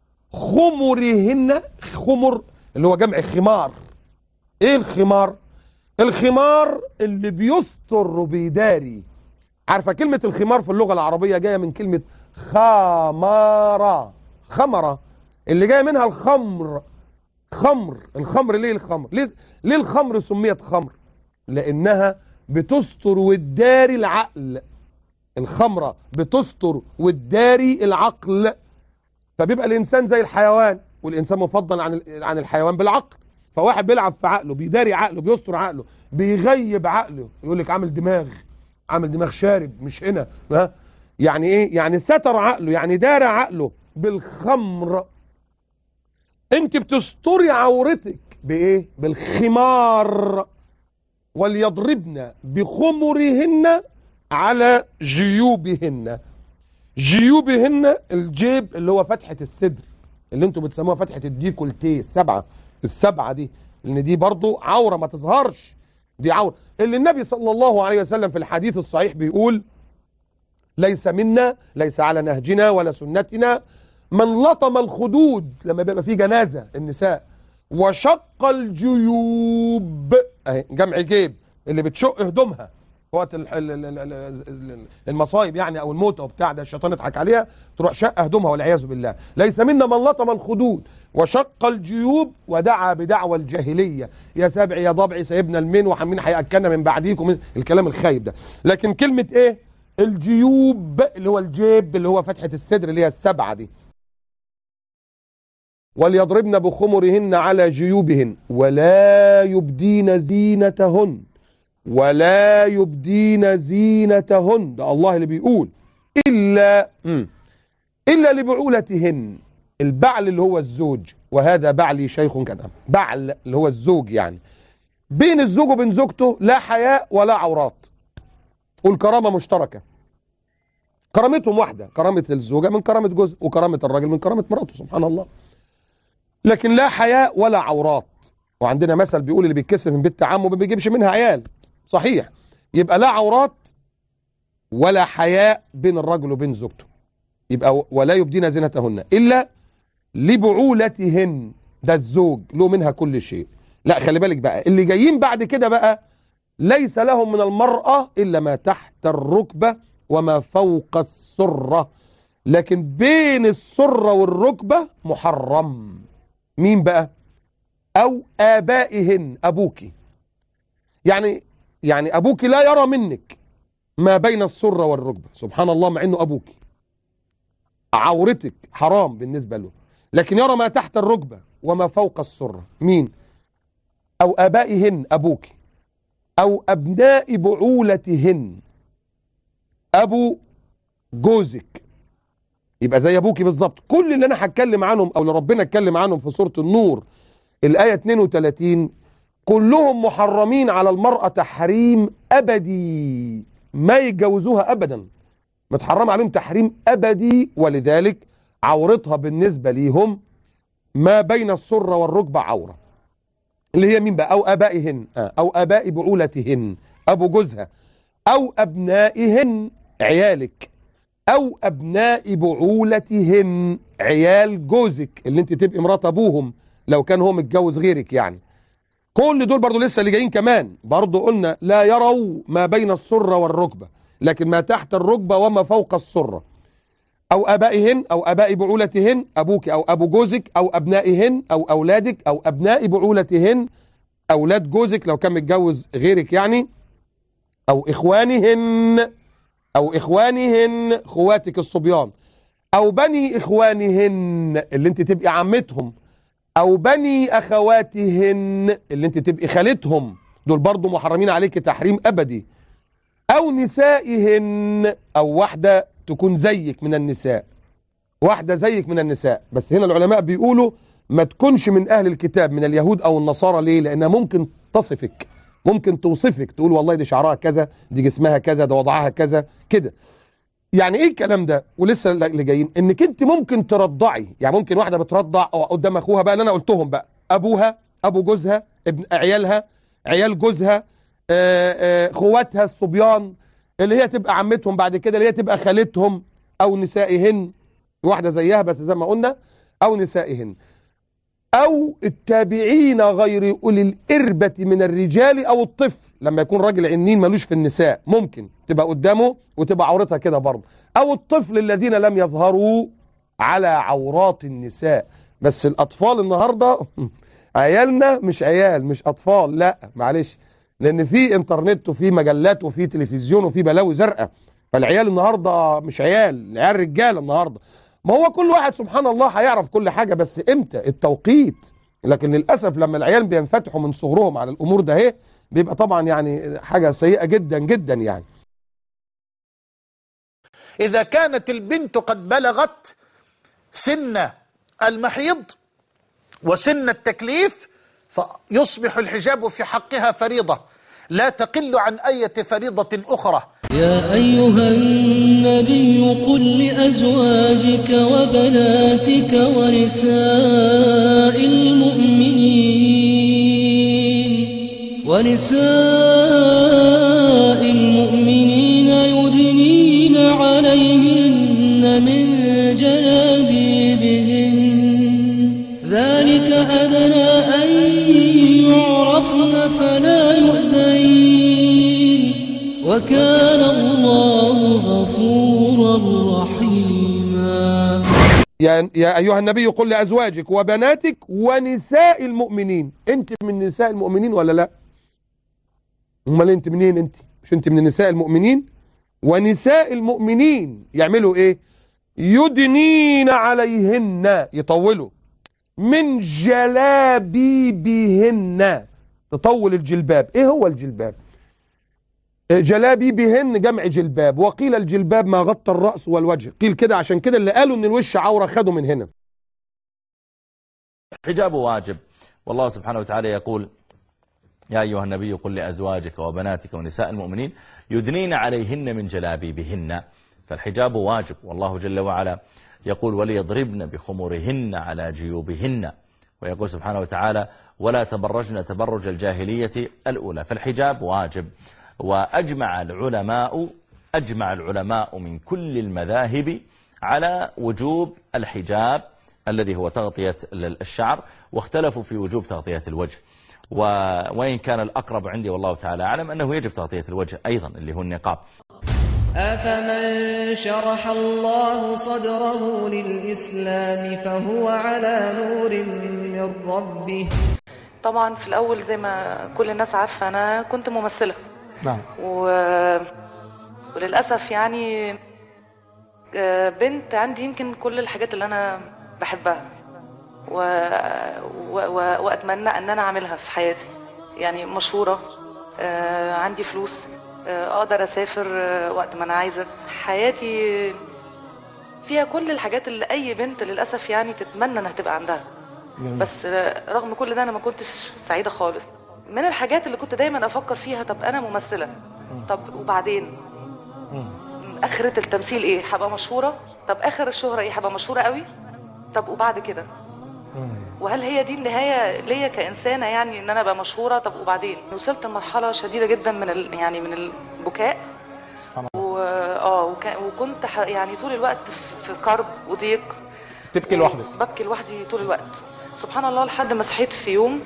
Speaker 3: خمرهن خمر اللي هو جمع خمار ايه الخمار الخمار اللي بيستر وبيداري عارفه كلمه الخمار في اللغه العربيه جايه من كلمه خماره خمره اللي جايه منها الخمر خمر الخمر ليه الخمر ليه, ليه الخمر سميت خمر لانها بتستر وتداري العقل الخمره بتستر وتداري العقل فبيبقى الانسان زي الحيوان والانسان مفضل عن ال- عن الحيوان بالعقل فواحد بيلعب في عقله بيداري عقله بيستر عقله بيغيب عقله يقول لك عامل دماغ عامل دماغ شارب مش هنا ها يعني ايه يعني ستر عقله يعني دار عقله بالخمر انت بتستري عورتك بايه بالخمار وليضربن بخمرهن على جيوبهن جيوبهن الجيب اللي هو فتحة الصدر اللي انتوا بتسموها فتحة الديكولتيه السبعة السبعة دي لان دي برضو عورة ما تظهرش دي عورة اللي النبي صلى الله عليه وسلم في الحديث الصحيح بيقول ليس منا ليس على نهجنا ولا سنتنا من لطم الخدود لما بيبقى في جنازة النساء وشق الجيوب اهي جمع جيب اللي بتشق هدومها وقت ال- ال- ال- ال- ال- المصايب يعني او الموت او بتاع ده الشيطان يضحك عليها تروح شق هدومها والعياذ بالله ليس منا من لطم الخدود وشق الجيوب ودعا بدعوى الجاهليه يا سبع يا ضبع سيبنا المن وحمين هياكلنا من بعديكم من الكلام الخايب ده لكن كلمه ايه الجيوب اللي هو الجيب اللي هو فتحه الصدر اللي هي السبعه دي وليضربن بخمرهن على جيوبهن ولا يبدين زينتهن ولا يبدين زينتهن ده الله اللي بيقول إلا مم. إلا لبعولتهن البعل اللي هو الزوج وهذا بعلي شيخ كذا بعل اللي هو الزوج يعني بين الزوج وبين زوجته لا حياء ولا عورات والكرامة مشتركة كرامتهم واحدة كرامة الزوجة من كرامة جوز وكرامة الراجل من كرامة مراته سبحان الله لكن لا حياء ولا عورات وعندنا مثل بيقول اللي بيتكسر من بيت عمه ما بيجيبش منها عيال صحيح يبقى لا عورات ولا حياء بين الرجل وبين زوجته يبقى ولا يبدين زينتهن الا لبعولتهن ده الزوج له منها كل شيء لا خلي بالك بقى اللي جايين بعد كده بقى ليس لهم من المرأة إلا ما تحت الركبة وما فوق السرة لكن بين السرة والركبة محرم مين بقى أو آبائهن أبوكي يعني يعني أبوك لا يرى منك ما بين السرة والركبة سبحان الله مع أنه أبوك عورتك حرام بالنسبة له لكن يرى ما تحت الركبة وما فوق السرة مين أو آبائهن أبوك أو أبناء بعولتهن أبو جوزك يبقى زي أبوكي بالظبط كل اللي أنا هتكلم عنهم أو اللي ربنا اتكلم عنهم في سورة النور الآية 32 كلهم محرمين على المرأة تحريم أبدي ما يتجوزوها أبدا متحرم عليهم تحريم أبدي ولذلك عورتها بالنسبة ليهم ما بين السرة والركبة عورة اللي هي مين بقى أو آبائهن آه، أو آباء بعولتهن أبو جوزها أو أبنائهن عيالك أو أبناء بعولتهن عيال جوزك اللي أنت تبقي مرات أبوهم لو كان هو متجوز غيرك يعني كل دول برضو لسه اللي جايين كمان برضو قلنا لا يروا ما بين السرة والركبة لكن ما تحت الركبة وما فوق السرة أو آبائهن أو آباء بعولتهن أبوك أو أبو جوزك أو أبنائهن أو أولادك أو أبناء بعولتهن أولاد جوزك لو كان متجوز غيرك يعني أو إخوانهن أو إخوانهن خواتك الصبيان أو بني إخوانهن اللي أنت تبقي عمتهم او بني اخواتهن اللي انت تبقي خالتهم دول برضو محرمين عليك تحريم ابدي او نسائهن او واحدة تكون زيك من النساء واحدة زيك من النساء بس هنا العلماء بيقولوا ما تكونش من اهل الكتاب من اليهود او النصارى ليه لانها ممكن تصفك ممكن توصفك تقول والله دي شعرها كذا دي جسمها كذا ده وضعها كذا كده يعني ايه الكلام ده ولسه اللي جايين انك انت ممكن ترضعي يعني ممكن واحده بترضع قدام اخوها بقى اللي انا قلتهم بقى ابوها ابو جوزها ابن عيالها عيال جوزها آه، آه، خواتها الصبيان اللي هي تبقى عمتهم بعد كده اللي هي تبقى خالتهم او نسائهن واحده زيها بس زي ما قلنا او نسائهن او التابعين غير اولي الاربه من الرجال او الطفل لما يكون راجل عنين ملوش في النساء ممكن تبقى قدامه وتبقى عورتها كده برضه او الطفل الذين لم يظهروا على عورات النساء بس الاطفال النهارده عيالنا مش عيال مش اطفال لا معلش لان في انترنت وفي مجلات وفي تلفزيون وفي بلاوي زرقاء فالعيال النهارده مش عيال العيال رجاله النهارده ما هو كل واحد سبحان الله هيعرف كل حاجة بس امتى التوقيت لكن للأسف لما العيال بينفتحوا من صغرهم على الأمور ده اهي بيبقى طبعا يعني حاجة سيئة جدا جدا يعني
Speaker 4: إذا كانت البنت قد بلغت سن المحيض وسن التكليف فيصبح الحجاب في حقها فريضة لا تقل عن أية فريضة أخرى
Speaker 8: يا أيها النبي قل لأزواجك وبناتك ونساء المؤمنين ونساء المؤمنين يدنين عليهن من جلابيبهن ذلك أدنى أن يعرفن فلا يؤذين وكان الله غفورا رحيما
Speaker 3: يا, يا أيها النبي قل لأزواجك وبناتك ونساء المؤمنين أنت من نساء المؤمنين ولا لا امال أنت منين أنت مش أنت من نساء المؤمنين ونساء المؤمنين يعملوا إيه يدنين عليهن يطولوا من جلابيبهن تطول الجلباب ايه هو الجلباب جلابيبهن جمع جلباب وقيل الجلباب ما غطى الرأس والوجه قيل كده عشان كده اللي قالوا ان الوش عورة خدوا من هنا
Speaker 9: حجاب واجب والله سبحانه وتعالى يقول يا أيها النبي قل لأزواجك وبناتك ونساء المؤمنين يدنين عليهن من جلابيبهن فالحجاب واجب والله جل وعلا يقول وليضربن بخمرهن على جيوبهن ويقول سبحانه وتعالى ولا تبرجن تبرج الجاهلية الأولى فالحجاب واجب وأجمع العلماء أجمع العلماء من كل المذاهب على وجوب الحجاب الذي هو تغطية الشعر واختلفوا في وجوب تغطية الوجه و... وإن كان الأقرب عندي والله تعالى أعلم أنه يجب تغطية الوجه أيضا اللي هو النقاب
Speaker 10: أفمن شرح الله صدره للإسلام فهو على نور من ربه
Speaker 11: طبعا في الأول زي ما كل الناس عارفة أنا كنت ممثلة
Speaker 12: نعم
Speaker 11: و... وللأسف يعني آه، بنت عندي يمكن كل الحاجات اللي أنا بحبها و... و... و... وأتمنى أن أنا أعملها في حياتي يعني مشهورة آه، عندي فلوس آه، أقدر أسافر آه، وقت ما أنا عايزة حياتي فيها كل الحاجات اللي أي بنت للأسف يعني تتمنى أنها تبقى عندها
Speaker 12: جميل.
Speaker 11: بس آه، رغم كل ده أنا ما كنتش سعيدة خالص من الحاجات اللي كنت دايما أفكر فيها طب أنا ممثلة طب وبعدين اخرة التمثيل ايه هبقى مشهورة طب اخر الشهرة ايه هبقى مشهورة قوي طب وبعد كده وهل هي دي النهاية ليا كإنسانة يعني ان انا ابقى مشهورة طب وبعدين وصلت لمرحلة شديدة جدا من ال... يعني من البكاء
Speaker 12: سبحان
Speaker 11: و... اه وك... وكنت ح... يعني طول الوقت في كرب وضيق
Speaker 12: تبكي لوحدك
Speaker 11: ببكي لوحدي طول الوقت سبحان الله لحد ما صحيت في يوم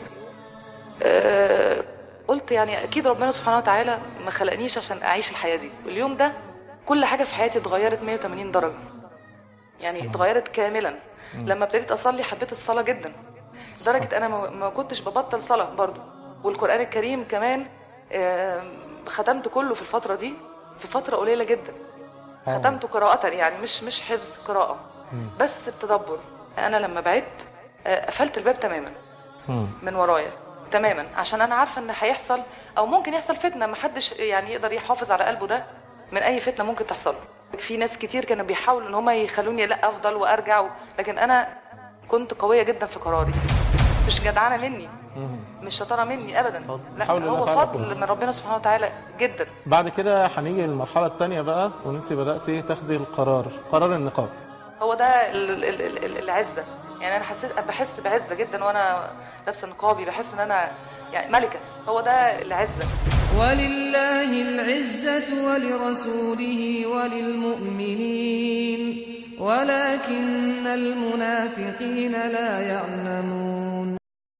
Speaker 11: آه قلت يعني اكيد ربنا سبحانه وتعالى ما خلقنيش عشان اعيش الحياه دي واليوم ده كل حاجه في حياتي اتغيرت 180 درجه يعني اتغيرت كاملا لما ابتديت اصلي حبيت الصلاه جدا لدرجه انا ما- ما كنتش ببطل صلاه برضو والقران الكريم كمان آه، ختمت كله في الفتره دي في فتره قليله جدا ختمته قراءه يعني مش مش حفظ قراءه بس التدبر انا لما بعدت آه، قفلت الباب تماما من ورايا تماما عشان انا عارفه ان هيحصل او ممكن يحصل فتنه ما حدش يعني يقدر يحافظ على قلبه ده من اي فتنه ممكن تحصل في ناس كتير كانوا بيحاولوا ان هم يخلوني لا افضل وارجع و... لكن انا كنت قويه جدا في قراري مش جدعانه مني مش شطاره مني ابدا لا
Speaker 12: حول الله
Speaker 11: هو
Speaker 12: تعالى
Speaker 11: فضل
Speaker 12: قوة.
Speaker 11: من ربنا سبحانه وتعالى جدا
Speaker 12: بعد كده هنيجي للمرحلة التانية بقى وان انت بدأتي تاخدي القرار قرار النقاب
Speaker 11: هو ده ال- ال- ال- ال- العزه يعني انا حسيت بحس بعزه جدا وانا لابسه نقابي بحس ان انا يعني ملكه هو ده العزه
Speaker 10: ولله العزة ولرسوله وللمؤمنين ولكن المنافقين لا يعلمون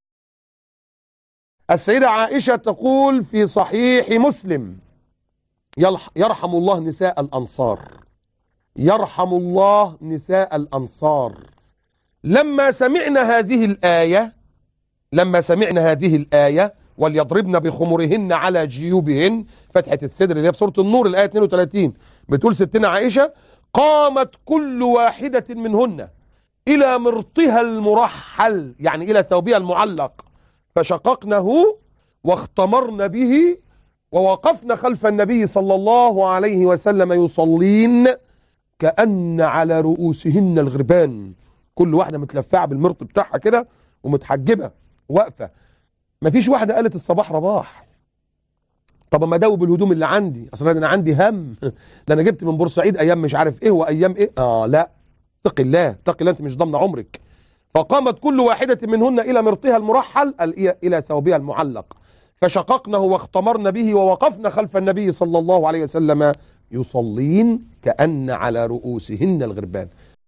Speaker 3: السيدة عائشة تقول في صحيح مسلم يلح- يرحم الله نساء الأنصار يرحم الله نساء الأنصار لما سمعنا هذه الآية لما سمعنا هذه الآية وليضربن بخمرهن على جيوبهن فتحة الصدر اللي هي في سورة النور الآية 32 بتقول ستنا عائشة قامت كل واحدة منهن إلى مرطها المرحل يعني إلى ثوبها المعلق فشققنه واختمرن به ووقفن خلف النبي صلى الله عليه وسلم يصلين كأن على رؤوسهن الغربان كل واحدة متلفعة بالمرط بتاعها كده ومتحجبة واقفة مفيش واحدة قالت الصباح رباح طب ما ادوب الهدوم اللي عندي اصل انا عندي هم ده انا جبت من بورسعيد ايام مش عارف ايه وايام ايه اه لا اتق الله اتق الله انت مش ضامنه عمرك فقامت كل واحدة منهن إلى مرطها المرحل ال- إلى ثوبها المعلق فشققنه واختمرن به ووقفن خلف النبي صلى الله عليه وسلم يصلين كأن على رؤوسهن الغربان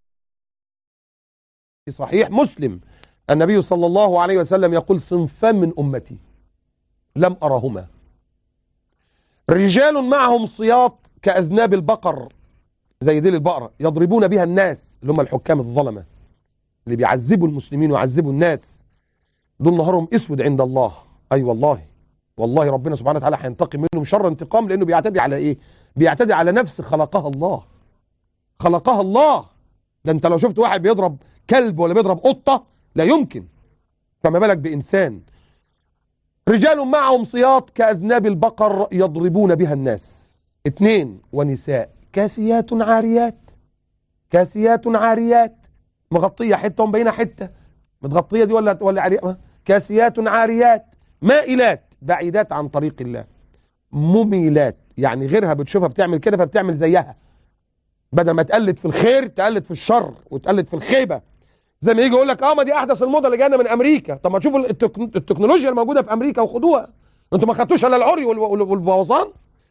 Speaker 3: في صحيح مسلم النبي صلى الله عليه وسلم يقول صنفان من أمتي لم أرهما رجال معهم صياط كأذناب البقر زي ديل البقرة يضربون بها الناس اللي هم الحكام الظلمة اللي بيعذبوا المسلمين ويعذبوا الناس دول نهارهم اسود عند الله اي أيوة والله والله ربنا سبحانه وتعالى هينتقم منهم شر انتقام لانه بيعتدي على ايه بيعتدي على نفس خلقها الله خلقها الله ده انت لو شفت واحد بيضرب كلب ولا بيضرب قطة لا يمكن فما بالك بإنسان رجال معهم صياط كأذناب البقر يضربون بها الناس اثنين ونساء كاسيات عاريات كاسيات عاريات مغطية حتة ومبينة حتة متغطية دي ولا ولا عارية كاسيات عاريات مائلات بعيدات عن طريق الله مميلات يعني غيرها بتشوفها بتعمل كده فبتعمل زيها بدل ما تقلد في الخير تقلد في الشر وتقلد في الخيبة زي ما يجي يقول لك اه ما دي احدث الموضه اللي جايه من امريكا طب ما تشوفوا التك- التكنولوجيا الموجوده في امريكا وخدوها انتوا ما خدتوش الا العري وال- وال- والبوظان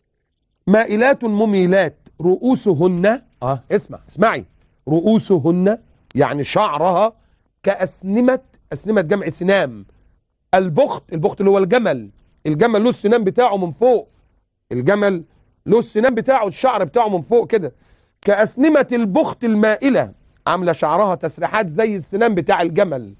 Speaker 3: مائلات مميلات رؤوسهن اه اسمع اسمعي رؤوسهن يعني شعرها كأسنمة أسنمة جمع سنام البخت البخت اللي هو الجمل الجمل له السنام بتاعه من فوق الجمل له السنام بتاعه الشعر بتاعه من فوق كده كأسنمة البخت المائلة عاملة شعرها تسريحات زي السنام بتاع الجمل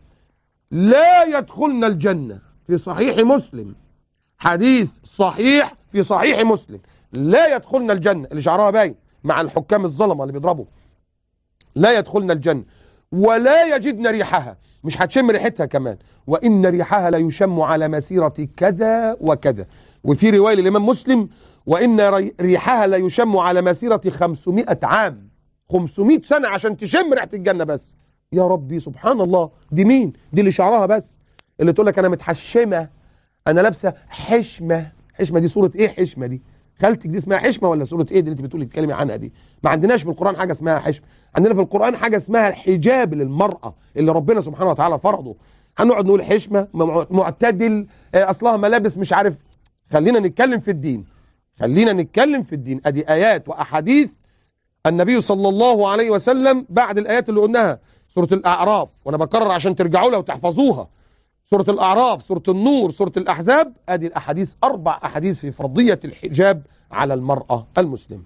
Speaker 3: لا يدخلن الجنة في صحيح مسلم حديث صحيح في صحيح مسلم لا يدخلن الجنة اللي شعرها باين مع الحكام الظلمة اللي بيضربوا لا يدخلن الجنة ولا يجدن ريحها مش هتشم ريحتها كمان وإن ريحها لا يشم على مسيرة كذا وكذا وفي رواية للإمام مسلم وإن ري- ريحها لا يشم على مسيرة 500 عام 500 سنة عشان تشم ريحة الجنة بس يا ربي سبحان الله دي مين دي اللي شعرها بس اللي تقول لك أنا متحشمة أنا لابسة حشمة حشمة دي صورة إيه حشمة دي خالتك دي اسمها حشمة ولا صورة إيه دي اللي أنت بتقولي تتكلمي عنها دي ما عندناش في القرآن حاجة اسمها حشمة عندنا في القرآن حاجة اسمها الحجاب للمرأة اللي ربنا سبحانه وتعالى فرضه هنقعد نقول حشمة مع- معتدل آه، أصلها ملابس مش عارف خلينا نتكلم في الدين خلينا نتكلم في الدين ادي ايات واحاديث النبي صلى الله عليه وسلم بعد الايات اللي قلناها سوره الاعراف وانا بكرر عشان ترجعوا لها وتحفظوها سوره الاعراف سوره النور سوره الاحزاب ادي الاحاديث اربع احاديث في فرضيه الحجاب على المراه المسلمه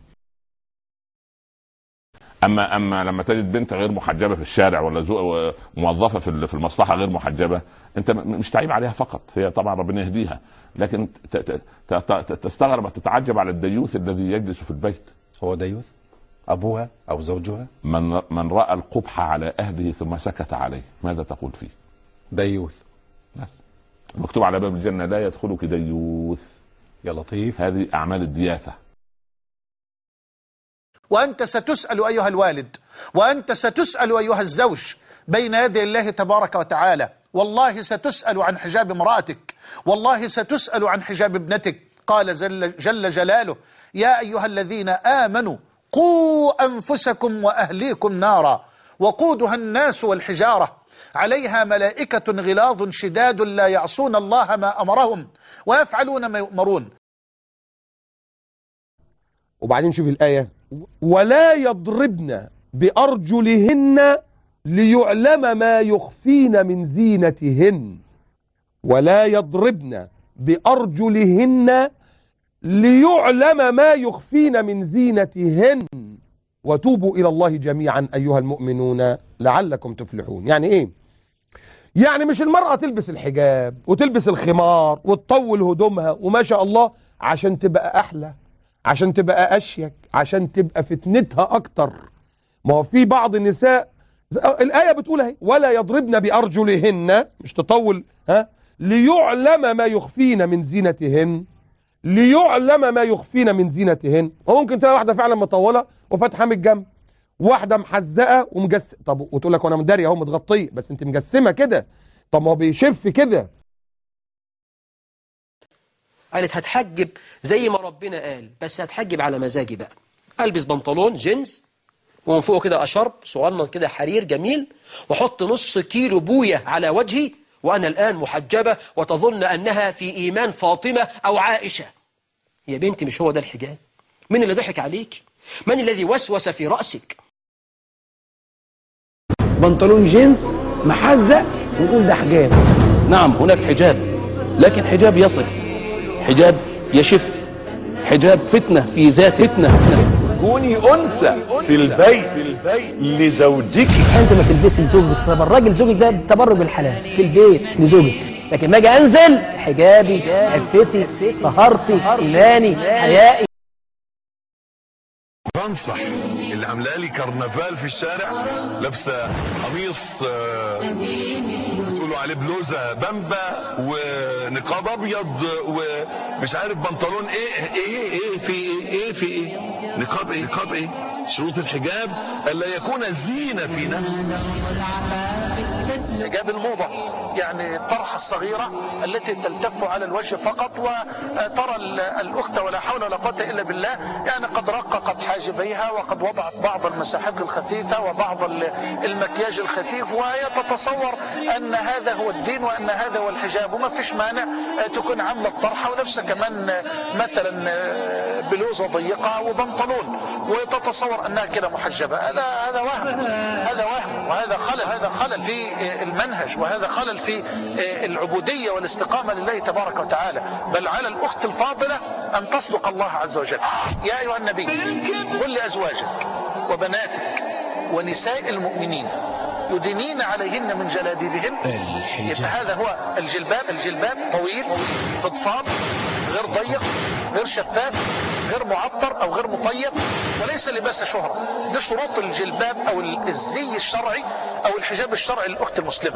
Speaker 5: اما اما لما تجد بنت غير محجبه في الشارع ولا زو موظفه في ال- في المصلحه غير محجبه انت م- مش تعيب عليها فقط هي طبعا ربنا يهديها لكن ت- ت- ت- ت- تستغرب وتتعجب على الديوث الذي يجلس في البيت
Speaker 6: هو ديوث ابوها او زوجها
Speaker 5: من من راى القبح على اهله ثم سكت عليه ماذا تقول فيه
Speaker 6: ديوث
Speaker 5: مكتوب على باب الجنه لا يدخلك ديوث
Speaker 6: يا لطيف
Speaker 5: هذه اعمال الدياثه
Speaker 4: وأنت ستسأل أيها الوالد وأنت ستسأل أيها الزوج بين يدي الله تبارك وتعالى والله ستسأل عن حجاب امرأتك والله ستسأل عن حجاب ابنتك قال جل, جل جلاله يا أيها الذين آمنوا قوا أنفسكم وأهليكم نارا وقودها الناس والحجارة عليها ملائكة غلاظ شداد لا يعصون الله ما أمرهم ويفعلون ما يؤمرون
Speaker 3: وبعدين شوف الآية ولا يضربن بأرجلهن ليعلم ما يخفين من زينتهن ولا يضربن بأرجلهن ليعلم ما يخفين من زينتهن وتوبوا إلى الله جميعا أيها المؤمنون لعلكم تفلحون يعني إيه يعني مش المرأة تلبس الحجاب وتلبس الخمار وتطول هدومها وما شاء الله عشان تبقى أحلى عشان تبقى أشيك عشان تبقى فتنتها أكتر ما هو في بعض النساء الآية بتقول اهي ولا يضربن بأرجلهن مش تطول ها ليعلم ما يخفين من زينتهن ليعلم ما يخفين من زينتهن وممكن تلاقي واحدة فعلا مطولة وفاتحة من الجنب واحدة محزقة ومجس طب وتقول لك وانا مدارية اهو متغطية بس انت مجسمة كده طب ما هو بيشف كده
Speaker 1: قالت هتحجب زي ما ربنا قال بس هتحجب على مزاجي بقى البس بنطلون جينز ومن فوق كده اشرب صغنن كده حرير جميل واحط نص كيلو بويه على وجهي وانا الان محجبه وتظن انها في ايمان فاطمه او عائشه يا بنتي مش هو ده الحجاب من اللي ضحك عليك من الذي وسوس في راسك
Speaker 13: بنطلون جينز محزق ونقول ده حجاب نعم هناك حجاب لكن حجاب يصف حجاب يشف حجاب فتنة في ذات فتنة
Speaker 14: كوني أنثى في البيت لزوجك
Speaker 15: انت ما تلبسي لزوجك تبرجي لزوجك ده تبرج الحلال في البيت لزوجك لكن ما اجي انزل حجابي عفتي طهارتي ايماني حيائي
Speaker 14: بنصح اللي عامله لي كرنفال في الشارع لابسه قميص آه، بتقولوا عليه بلوزه بامبا ونقاب ابيض ومش عارف بنطلون ايه ايه ايه في ايه ايه في ايه نقاب ايه نقاب ايه شروط الحجاب الا يكون زينه في نفسك
Speaker 4: حجاب الموضة يعني الطرحة الصغيرة التي تلتف على الوجه فقط وترى ال- الأخت ولا حول ولا قوة إلا بالله يعني قد رققت حاجبيها وقد وضعت بعض المساحات الخفيفة وبعض ال- المكياج الخفيف وهي تتصور أن هذا هو الدين وأن هذا هو الحجاب وما فيش مانع آه، تكون عاملة الطرحة ونفسها كمان آه، مثلا آه، بلوزة ضيقة وبنطلون وتتصور أنها كده محجبة هذا هذا وهم هذا وهم وهذا خلل هذا خلل في آه، المنهج وهذا خلل في آه، العبودية والاستقامة لله تبارك وتعالى بل على الأخت الفاضلة أن تصدق الله عز وجل يا أيها النبي قل لأزواجك وبناتك ونساء المؤمنين يدنين عليهن من جلابيبهن يبقى هذا هو الجلباب الجلباب طويل فضفاض غير ضيق غير شفاف غير معطر او غير مطيب وليس لباس شهرة دي شروط الجلباب او الزي الشرعي او الحجاب الشرعي للاخت المسلمة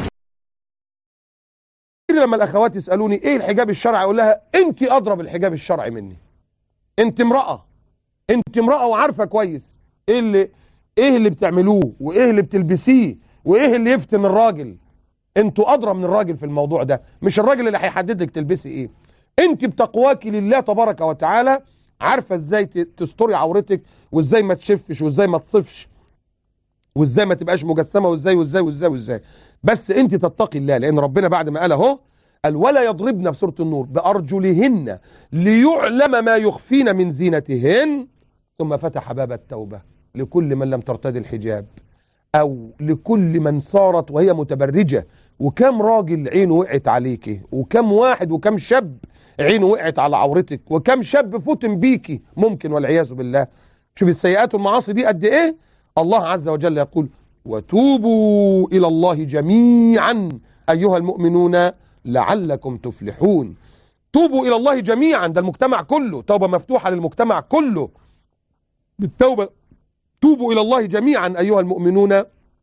Speaker 3: كتير لما الاخوات يسالوني ايه الحجاب الشرعي اقول لها انت اضرب الحجاب الشرعي مني انت امراه انت امراه وعارفه كويس ايه اللي ايه اللي بتعملوه وايه اللي بتلبسيه وايه اللي يفتن الراجل انتوا ادرى من الراجل في الموضوع ده مش الراجل اللي هيحدد لك تلبسي ايه انت بتقواك لله تبارك وتعالى عارفه ازاي ت- تستري عورتك وازاي ما تشفش وازاي ما تصفش وازاي ما تبقاش مجسمه وازاي وازاي وازاي وازاي بس انت تتقي الله لان ربنا بعد ما قال اهو قال ولا يضربن في سوره النور بارجلهن ليعلم ما يخفين من زينتهن ثم فتح باب التوبه لكل من لم ترتدي الحجاب او لكل من صارت وهي متبرجه وكم راجل عينه وقعت عليكي وكم واحد وكم شاب عينه وقعت على عورتك وكم شاب فتن بيكي ممكن والعياذ بالله شوف السيئات والمعاصي دي قد ايه الله عز وجل يقول وتوبوا الى الله جميعا ايها المؤمنون لعلكم تفلحون توبوا الى الله جميعا ده المجتمع كله توبه مفتوحه للمجتمع كله بالتوبه توبوا الى الله جميعا ايها المؤمنون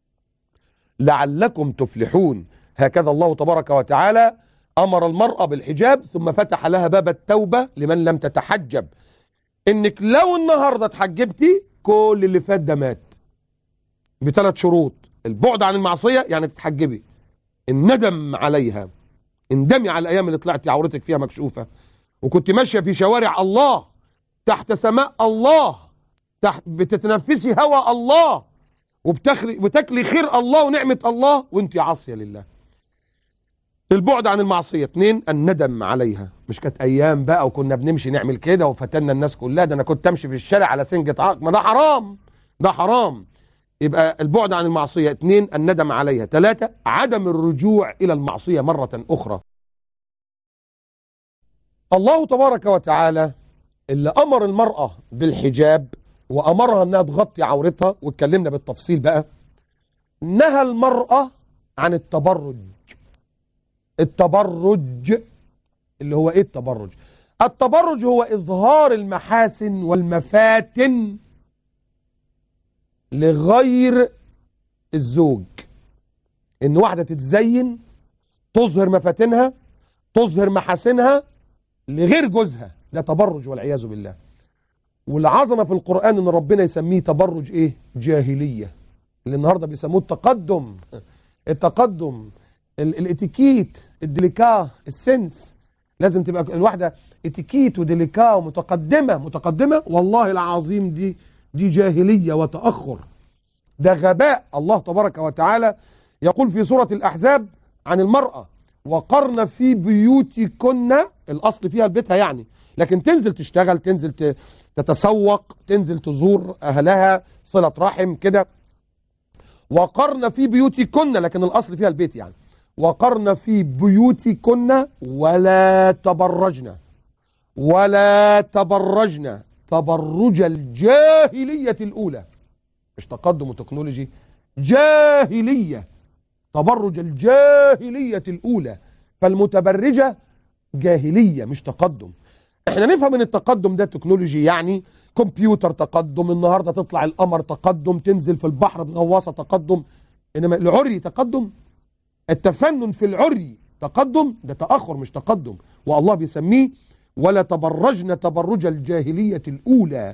Speaker 3: لعلكم تفلحون هكذا الله تبارك وتعالى امر المراه بالحجاب ثم فتح لها باب التوبه لمن لم تتحجب انك لو النهارده اتحجبتي كل اللي فات ده مات بثلاث شروط البعد عن المعصيه يعني تتحجبي الندم عليها اندمي على الايام اللي طلعتي عورتك فيها مكشوفه وكنت ماشيه في شوارع الله تحت سماء الله تحت بتتنفسي هوى الله وبتخري بتاكلي خير الله ونعمه الله وانت عاصيه لله البعد عن المعصيه اتنين الندم عليها مش كانت ايام بقى وكنا بنمشي نعمل كده وفتنا الناس كلها ده انا كنت امشي في الشارع على سنجة عقل ما ده حرام ده حرام يبقى البعد عن المعصيه اتنين الندم عليها ثلاثة عدم الرجوع الى المعصيه مره اخرى الله تبارك وتعالى اللي امر المراه بالحجاب وامرها انها تغطي عورتها واتكلمنا بالتفصيل بقى نهى المراه عن التبرج التبرج اللي هو ايه التبرج التبرج هو اظهار المحاسن والمفاتن لغير الزوج ان واحده تتزين تظهر مفاتنها تظهر محاسنها لغير جوزها ده تبرج والعياذ بالله والعظمه في القران ان ربنا يسميه تبرج ايه جاهليه اللي النهارده بيسموه التقدم التقدم ال- الاتيكيت الديليكا السنس لازم تبقى الواحده اتيكيت وديليكا ومتقدمه متقدمه والله العظيم دي دي جاهليه وتاخر ده غباء الله تبارك وتعالى يقول في سوره الاحزاب عن المراه وقرن في بيوتكن الاصل فيها لبيتها يعني لكن تنزل تشتغل تنزل ت- تتسوق تنزل تزور اهلها صله رحم كده وقرن في بيوتكن لكن الاصل فيها البيت يعني وقرن في بيوتكن ولا تبرجن ولا تبرجن تبرج الجاهلية الأولى مش تقدم وتكنولوجي جاهلية تبرج الجاهلية الأولى فالمتبرجة جاهلية مش تقدم احنا نفهم ان التقدم ده تكنولوجي يعني كمبيوتر تقدم النهارده تطلع القمر تقدم تنزل في البحر بغواصه تقدم انما العري تقدم التفنن في العري تقدم ده تاخر مش تقدم والله بيسميه ولا تبرجن تبرج الجاهليه الاولى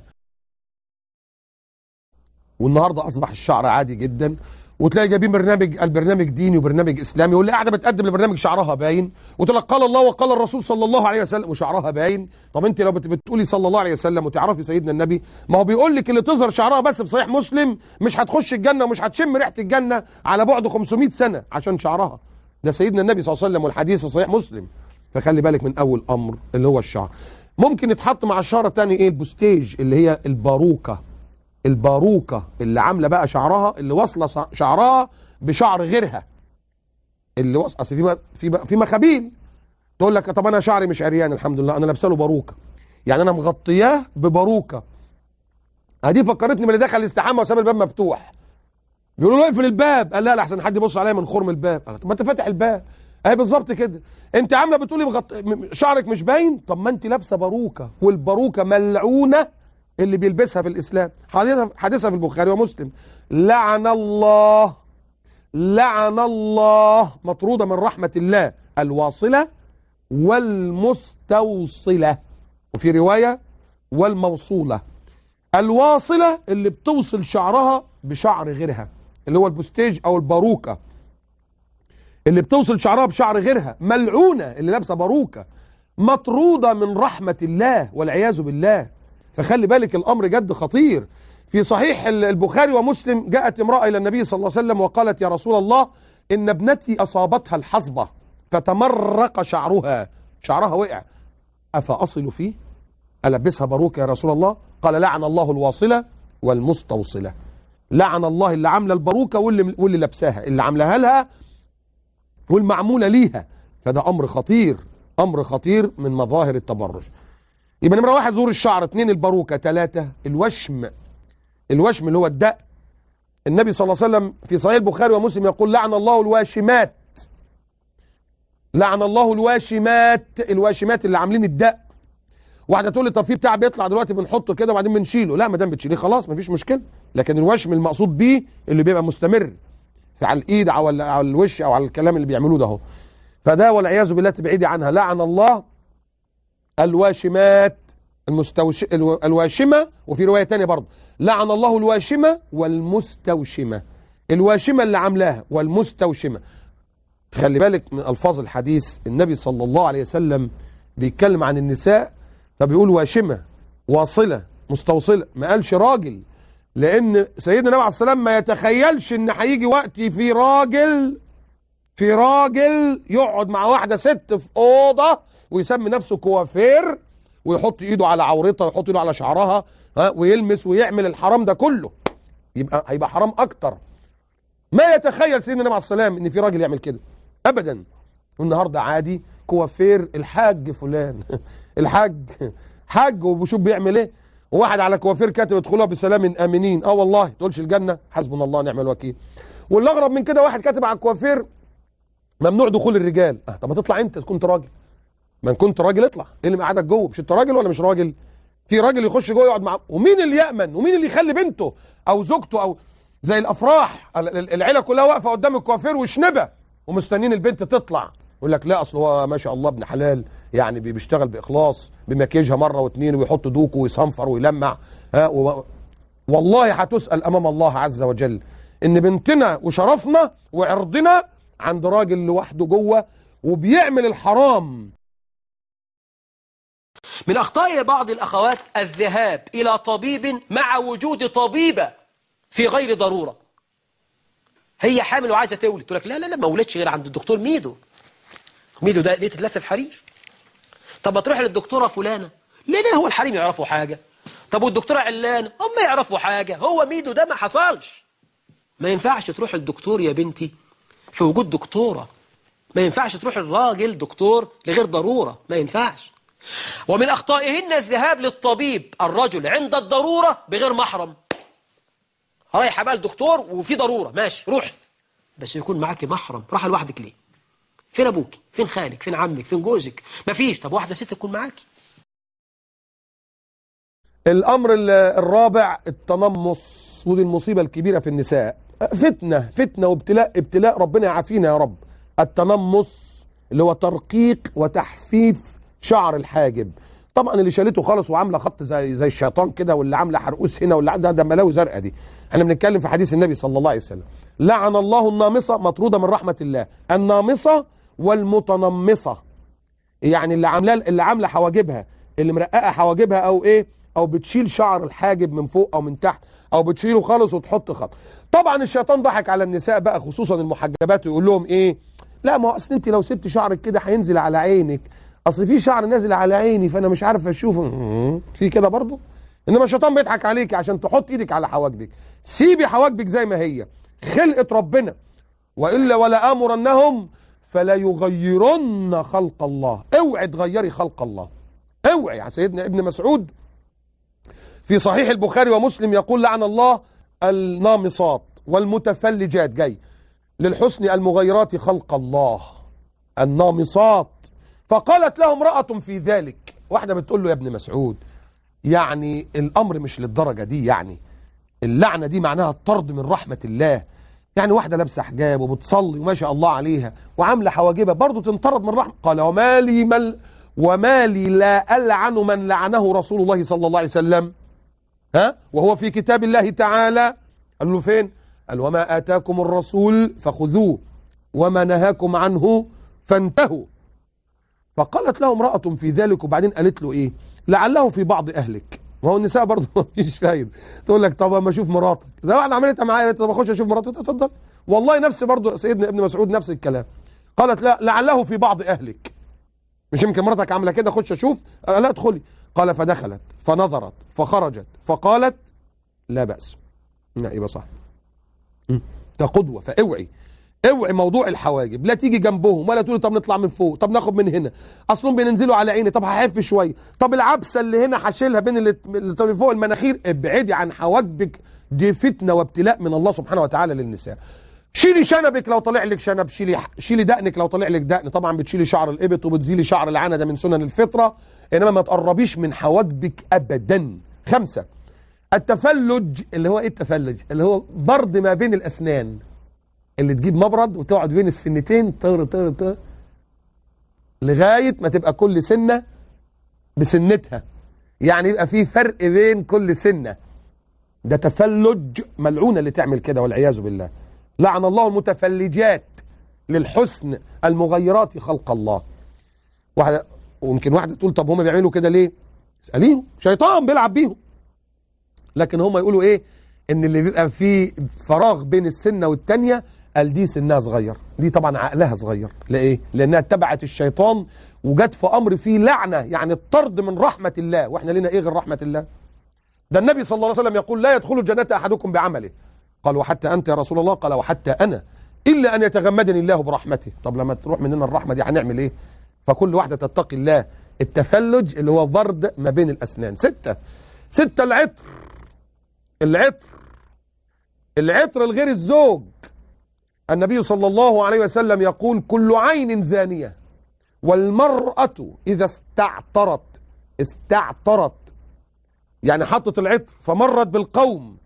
Speaker 3: والنهارده اصبح الشعر عادي جدا وتلاقي جايبين برنامج البرنامج ديني وبرنامج اسلامي واللي قاعده بتقدم لبرنامج شعرها باين وتقول لك قال الله وقال الرسول صلى الله عليه وسلم وشعرها باين طب انت لو بت- بتقولي صلى الله عليه وسلم وتعرفي سيدنا النبي ما هو بيقول لك اللي تظهر شعرها بس في صحيح مسلم مش هتخش الجنه ومش هتشم ريحه الجنه على بعد 500 سنه عشان شعرها ده سيدنا النبي صلى الله عليه وسلم والحديث في صحيح مسلم فخلي بالك من اول امر اللي هو الشعر ممكن يتحط مع الشعر الثاني ايه البوستيج اللي هي الباروكه الباروكه اللي عامله بقى شعرها اللي واصله شع- شعرها بشعر غيرها اللي وصل اصل في م- في م- في مخابيل تقول لك طب انا شعري مش عريان الحمد لله انا لابسه له باروكه يعني انا مغطياه بباروكه ادي فكرتني من اللي دخل الاستحمى وساب الباب مفتوح بيقولوا له اقفل الباب قال لا لحسن حد يبص عليا من خرم الباب قال طب ما انت فاتح الباب اهي بالظبط كده انت عامله بتقولي بغط... م- شعرك مش باين طب ما انت لابسه باروكه والباروكه ملعونه اللي بيلبسها في الاسلام حديثها حديثها في البخاري ومسلم لعن الله لعن الله مطروده من رحمه الله الواصله والمستوصله وفي روايه والموصوله الواصله اللي بتوصل شعرها بشعر غيرها اللي هو البوستيج او الباروكه اللي بتوصل شعرها بشعر غيرها ملعونه اللي لابسه باروكه مطروده من رحمه الله والعياذ بالله فخلي بالك الامر جد خطير في صحيح ال- البخاري ومسلم جاءت امراه الى النبي صلى الله عليه وسلم وقالت يا رسول الله ان ابنتي اصابتها الحصبه فتمرق شعرها شعرها وقع افاصل فيه البسها باروكه يا رسول الله قال لعن الله الواصله والمستوصله لعن الله اللي عامله الباروكه واللي واللي لابساها اللي عاملاها لها والمعموله ليها فده امر خطير امر خطير من مظاهر التبرج يبقى نمره واحد ظهور الشعر اثنين الباروكه ثلاثه الوشم الوشم اللي هو الدق النبي صلى الله عليه وسلم في صحيح البخاري ومسلم يقول لعن الله الواشمات لعن الله الواشمات الواشمات اللي عاملين الدق واحده تقول لي طب في بتاع بيطلع دلوقتي بنحطه كده وبعدين بنشيله لا ما دام بتشيليه خلاص مفيش مشكله لكن الوشم المقصود بيه اللي بيبقى مستمر في على الايد او على على الوش او على الكلام اللي بيعملوه ده اهو فده والعياذ بالله تبعدي عنها لعن الله الواشمات المستوش... الو... الواشمة وفي رواية تانية برضه لعن الله الواشمة والمستوشمة الواشمة اللي عاملاها والمستوشمة خلي بالك من ألفاظ الحديث النبي صلى الله عليه وسلم بيتكلم عن النساء فبيقول واشمة واصلة مستوصلة ما قالش راجل لأن سيدنا النبي عليه السلام ما يتخيلش إن هيجي وقت في راجل في راجل يقعد مع واحدة ست في أوضة ويسمي نفسه كوافير ويحط ايده على عورتها ويحط ايده على شعرها ها ويلمس ويعمل الحرام ده كله يبقى هيبقى حرام اكتر ما يتخيل سيدنا النبي عليه السلام ان في راجل يعمل كده ابدا والنهارده عادي كوافير الحاج فلان الحاج حاج وبشوف بيعمل ايه وواحد على كوافير كاتب ادخلوها بسلام امنين اه والله تقولش الجنه حسبنا الله ونعم الوكيل واللي اغرب من كده واحد كاتب على الكوافير ممنوع دخول الرجال اه طب ما تطلع انت كنت راجل ما إن كنت راجل اطلع ايه اللي مقعدك جوه مش انت راجل ولا مش راجل في راجل يخش جوه يقعد مع ومين اللي يامن ومين اللي يخلي بنته او زوجته او زي الافراح ال- ال- العيله كلها واقفه قدام الكوافير وشنبه ومستنيين البنت تطلع يقول لك لا اصل هو ما شاء الله ابن حلال يعني بي- بيشتغل باخلاص بمكياجها مره واثنين ويحط دوكو ويصنفر ويلمع ها و... والله هتسال امام الله عز وجل ان بنتنا وشرفنا وعرضنا عند راجل لوحده جوه وبيعمل الحرام
Speaker 1: من أخطاء بعض الأخوات الذهاب إلى طبيب مع وجود طبيبة في غير ضرورة هي حامل وعايزة تولد تقول لك لا لا لا ما ولدش غير عند الدكتور ميدو ميدو ده دي تتلف في حرير طب ما تروح للدكتورة فلانة ليه لا هو الحريم يعرفوا حاجة طب والدكتورة علانة هم يعرفوا حاجة هو ميدو ده ما حصلش ما ينفعش تروح للدكتور يا بنتي في وجود دكتورة ما ينفعش تروح الراجل دكتور لغير ضرورة ما ينفعش ومن أخطائهن الذهاب للطبيب الرجل عند الضرورة بغير محرم رايحة بقى الدكتور وفي ضرورة ماشي روحي بس يكون معاكي محرم راح لوحدك ليه فين أبوك فين خالك فين عمك فين جوزك مفيش طب واحدة ست تكون معاكي
Speaker 3: الامر ال- الرابع التنمص ودي المصيبه الكبيره في النساء فتنه فتنه وابتلاء ابتلاء ربنا يعافينا يا رب التنمص اللي هو ترقيق وتحفيف شعر الحاجب طبعا اللي شالته خالص وعامله خط زي زي الشيطان كده واللي عامله حرقوس هنا واللي عندها دملاوي زرقاء دي احنا بنتكلم في حديث النبي صلى الله عليه وسلم لعن الله النامصه مطروده من رحمه الله النامصه والمتنمصه يعني اللي عامله اللي عامله حواجبها اللي مرققه حواجبها او ايه او بتشيل شعر الحاجب من فوق او من تحت او بتشيله خالص وتحط خط طبعا الشيطان ضحك على النساء بقى خصوصا المحجبات ويقول لهم ايه لا ما هو اصل انت لو سبت شعرك كده هينزل على عينك اصل في شعر نازل على عيني فانا مش عارف اشوفه مم، في كده برضه انما الشيطان بيضحك عليك عشان تحط ايدك على حواجبك سيبي حواجبك زي ما هي خلقه ربنا والا ولا امرنهم فلا يغيرن خلق الله اوعي تغيري خلق الله اوعي يا سيدنا ابن مسعود في صحيح البخاري ومسلم يقول لعن الله النامصات والمتفلجات جاي للحسن المغيرات خلق الله النامصات فقالت له امرأة في ذلك واحدة بتقول له يا ابن مسعود يعني الأمر مش للدرجة دي يعني اللعنة دي معناها الطرد من رحمة الله يعني واحدة لابسة حجاب وبتصلي وما شاء الله عليها وعاملة حواجبها برضه تنطرد من رحمة قال وما لي مل وما لي لا ألعن من لعنه رسول الله صلى الله عليه وسلم ها وهو في كتاب الله تعالى قال له فين قال وما آتاكم الرسول فخذوه وما نهاكم عنه فانتهوا فقالت له امرأة في ذلك وبعدين قالت له ايه لعله في بعض اهلك وهو النساء برضه مفيش فايده تقول لك طب اما اشوف مراتك زي واحده عملتها معايا قالت طب اخش اشوف مراتك اتفضل والله نفس برضه سيدنا ابن مسعود نفس الكلام قالت لا لعله في بعض اهلك مش يمكن مراتك عامله كده خش اشوف آه لا ادخلي قال فدخلت فنظرت فخرجت فقالت لا باس لا يبقى صح م. ده قدوه فاوعي اوعي موضوع الحواجب لا تيجي جنبهم ولا تقولي طب نطلع من فوق طب ناخد من هنا اصلهم بينزلوا على عيني طب هحف شويه طب العبسه اللي هنا هشيلها بين اللي اللي فوق المناخير ابعدي عن حواجبك دي فتنه وابتلاء من الله سبحانه وتعالى للنساء شيلي شنبك لو طلع لك شنب شيلي شيلي دقنك لو طلع لك دقن طبعا بتشيلي شعر الابط وبتزيلي شعر العنه ده من سنن الفطره انما ما تقربيش من حواجبك ابدا خمسه التفلج اللي هو ايه التفلج اللي هو برد ما بين الاسنان اللي تجيب مبرد وتقعد بين السنتين طر طر طر لغايه ما تبقى كل سنه بسنتها يعني يبقى في فرق بين كل سنه ده تفلج ملعونه اللي تعمل كده والعياذ بالله لعن الله المتفلجات للحسن المغيرات خلق الله واحده ويمكن واحده تقول طب هم بيعملوا كده ليه اساليهم شيطان بيلعب بيهم لكن هم يقولوا ايه ان اللي بيبقى فيه فراغ بين السنه والتانيه قال دي سنها صغير دي طبعا عقلها صغير ليه لانها اتبعت الشيطان وجت في امر فيه لعنه يعني الطرد من رحمه الله واحنا لنا ايه غير رحمه الله ده النبي صلى الله عليه وسلم يقول لا يدخل الجنه احدكم بعمله قال وحتى انت يا رسول الله قال وحتى انا الا ان يتغمدني الله برحمته طب لما تروح مننا الرحمه دي هنعمل ايه فكل واحده تتقي الله التفلج اللي هو برد ما بين الاسنان سته سته العطر العطر العطر الغير الزوج النبي صلى الله عليه وسلم يقول كل عين زانية والمرأة إذا استعطرت استعطرت يعني حطت العطر فمرت بالقوم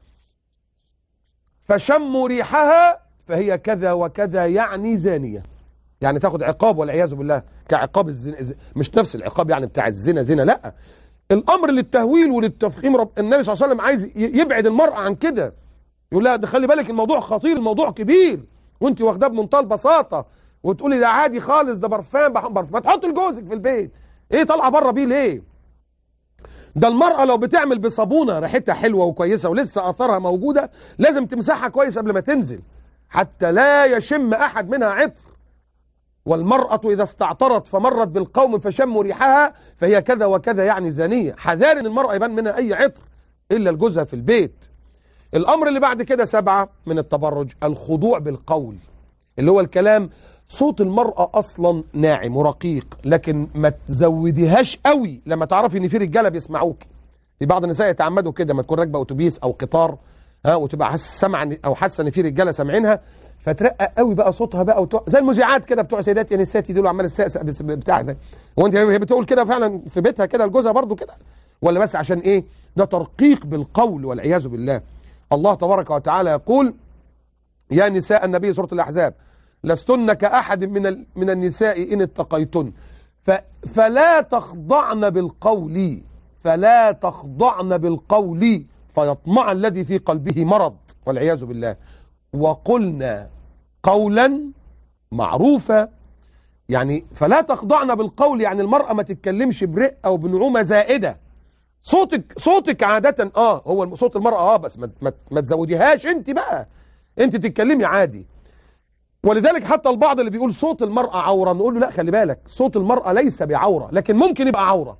Speaker 3: فشموا ريحها فهي كذا وكذا يعني زانية يعني تاخد عقاب والعياذ بالله كعقاب الزنا مش نفس العقاب يعني بتاع الزنا زنا لا الامر للتهويل وللتفخيم رب النبي صلى الله عليه وسلم عايز ي- يبعد المرأة عن كده يقول لها ده خلي بالك الموضوع خطير الموضوع كبير وانت واخداه بمنتهى البساطه وتقولي ده عادي خالص ده برفان بح- برفان ما تحط لجوزك في البيت ايه طالعه بره بيه ليه ده المرأة لو بتعمل بصابونة ريحتها حلوة وكويسة ولسه آثارها موجودة لازم تمسحها كويس قبل ما تنزل حتى لا يشم أحد منها عطر والمرأة إذا استعطرت فمرت بالقوم فشموا ريحها فهي كذا وكذا يعني زانية حذار إن المرأة يبان منها أي عطر إلا لجوزها في البيت الأمر اللي بعد كده سبعة من التبرج الخضوع بالقول اللي هو الكلام صوت المرأة أصلا ناعم ورقيق لكن ما تزوديهاش قوي لما تعرفي إن في رجالة بيسمعوك في بعض النساء يتعمدوا كده ما تكون راكبة أتوبيس أو قطار ها وتبقى حاسة سامعة أو حاسة إن في رجالة سامعينها فترقق قوي بقى صوتها بقى وتوع... زي المذيعات كده بتوع سيدات يا نساتي دول عمال السقسق بس- بتاع ده هو انت هي بتقول كده فعلا في بيتها كده لجوزها برضو كده ولا بس عشان ايه ده ترقيق بالقول والعياذ بالله الله تبارك وتعالى يقول يا نساء النبي سورة الأحزاب لستن كأحد من ال... من النساء إن اتقيتن ف... فلا تخضعن بالقول فلا تخضعن بالقول فيطمع الذي في قلبه مرض والعياذ بالله وقلنا قولا معروفا يعني فلا تخضعن بالقول يعني المرأة ما تتكلمش برقة وبنعومة زائدة صوتك صوتك عادة اه هو صوت المرأة اه بس ما, ما, ما تزوديهاش انت بقى انت تتكلمي عادي ولذلك حتى البعض اللي بيقول صوت المرأة عورة نقول له لا خلي بالك صوت المرأة ليس بعورة لكن ممكن يبقى عورة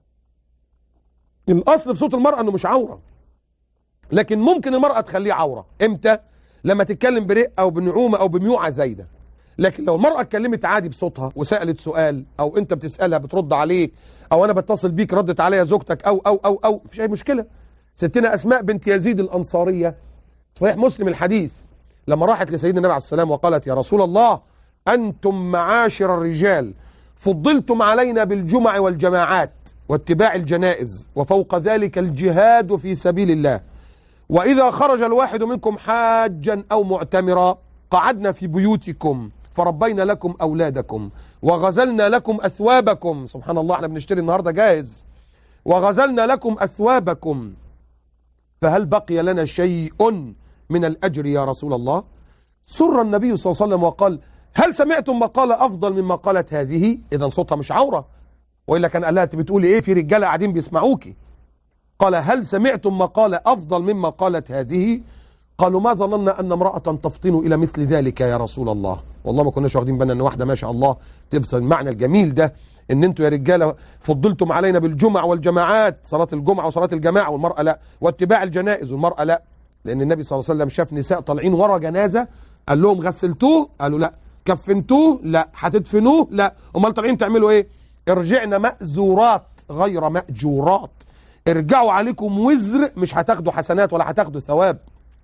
Speaker 3: الاصل في صوت المرأة انه مش عورة لكن ممكن المرأة تخليه عورة امتى لما تتكلم برقة او بنعومة او بميوعة زايدة لكن لو المرأة اتكلمت عادي بصوتها وسألت سؤال او انت بتسألها بترد عليه او انا بتصل بيك ردت عليا زوجتك او او او او مفيش اي مشكلة ستنا اسماء بنت يزيد الانصارية صحيح مسلم الحديث لما راحت لسيدنا النبي عليه السلام وقالت يا رسول الله انتم معاشر الرجال فضلتم علينا بالجمع والجماعات واتباع الجنائز وفوق ذلك الجهاد في سبيل الله وإذا خرج الواحد منكم حاجا أو معتمرا قعدنا في بيوتكم فربينا لكم أولادكم وغزلنا لكم أثوابكم سبحان الله احنا بنشتري النهاردة جاهز وغزلنا لكم أثوابكم فهل بقي لنا شيء من الأجر يا رسول الله سر النبي صلى الله عليه وسلم وقال هل سمعتم مقالة أفضل مما قالت هذه إذا صوتها مش عورة وإلا كان قال لها أنت بتقولي إيه في رجالة قاعدين بيسمعوكي قال هل سمعتم مقالة أفضل مما قالت هذه قالوا ما ظننا أن امرأة تفطن إلى مثل ذلك يا رسول الله والله ما كناش واخدين بالنا أن واحدة ما شاء الله تبصر المعنى الجميل ده ان انتوا يا رجاله فضلتم علينا بالجمع والجماعات صلاه الجمعه وصلاه الجماعه والمراه لا واتباع الجنائز والمراه لا لان النبي صلى الله عليه وسلم شاف نساء طالعين ورا جنازه قال لهم غسلتوه قالوا لا كفنتوه لا هتدفنوه لا امال طالعين تعملوا ايه ارجعنا مأزورات غير مأجورات ارجعوا عليكم وزر مش هتاخدوا حسنات ولا هتاخدوا ثواب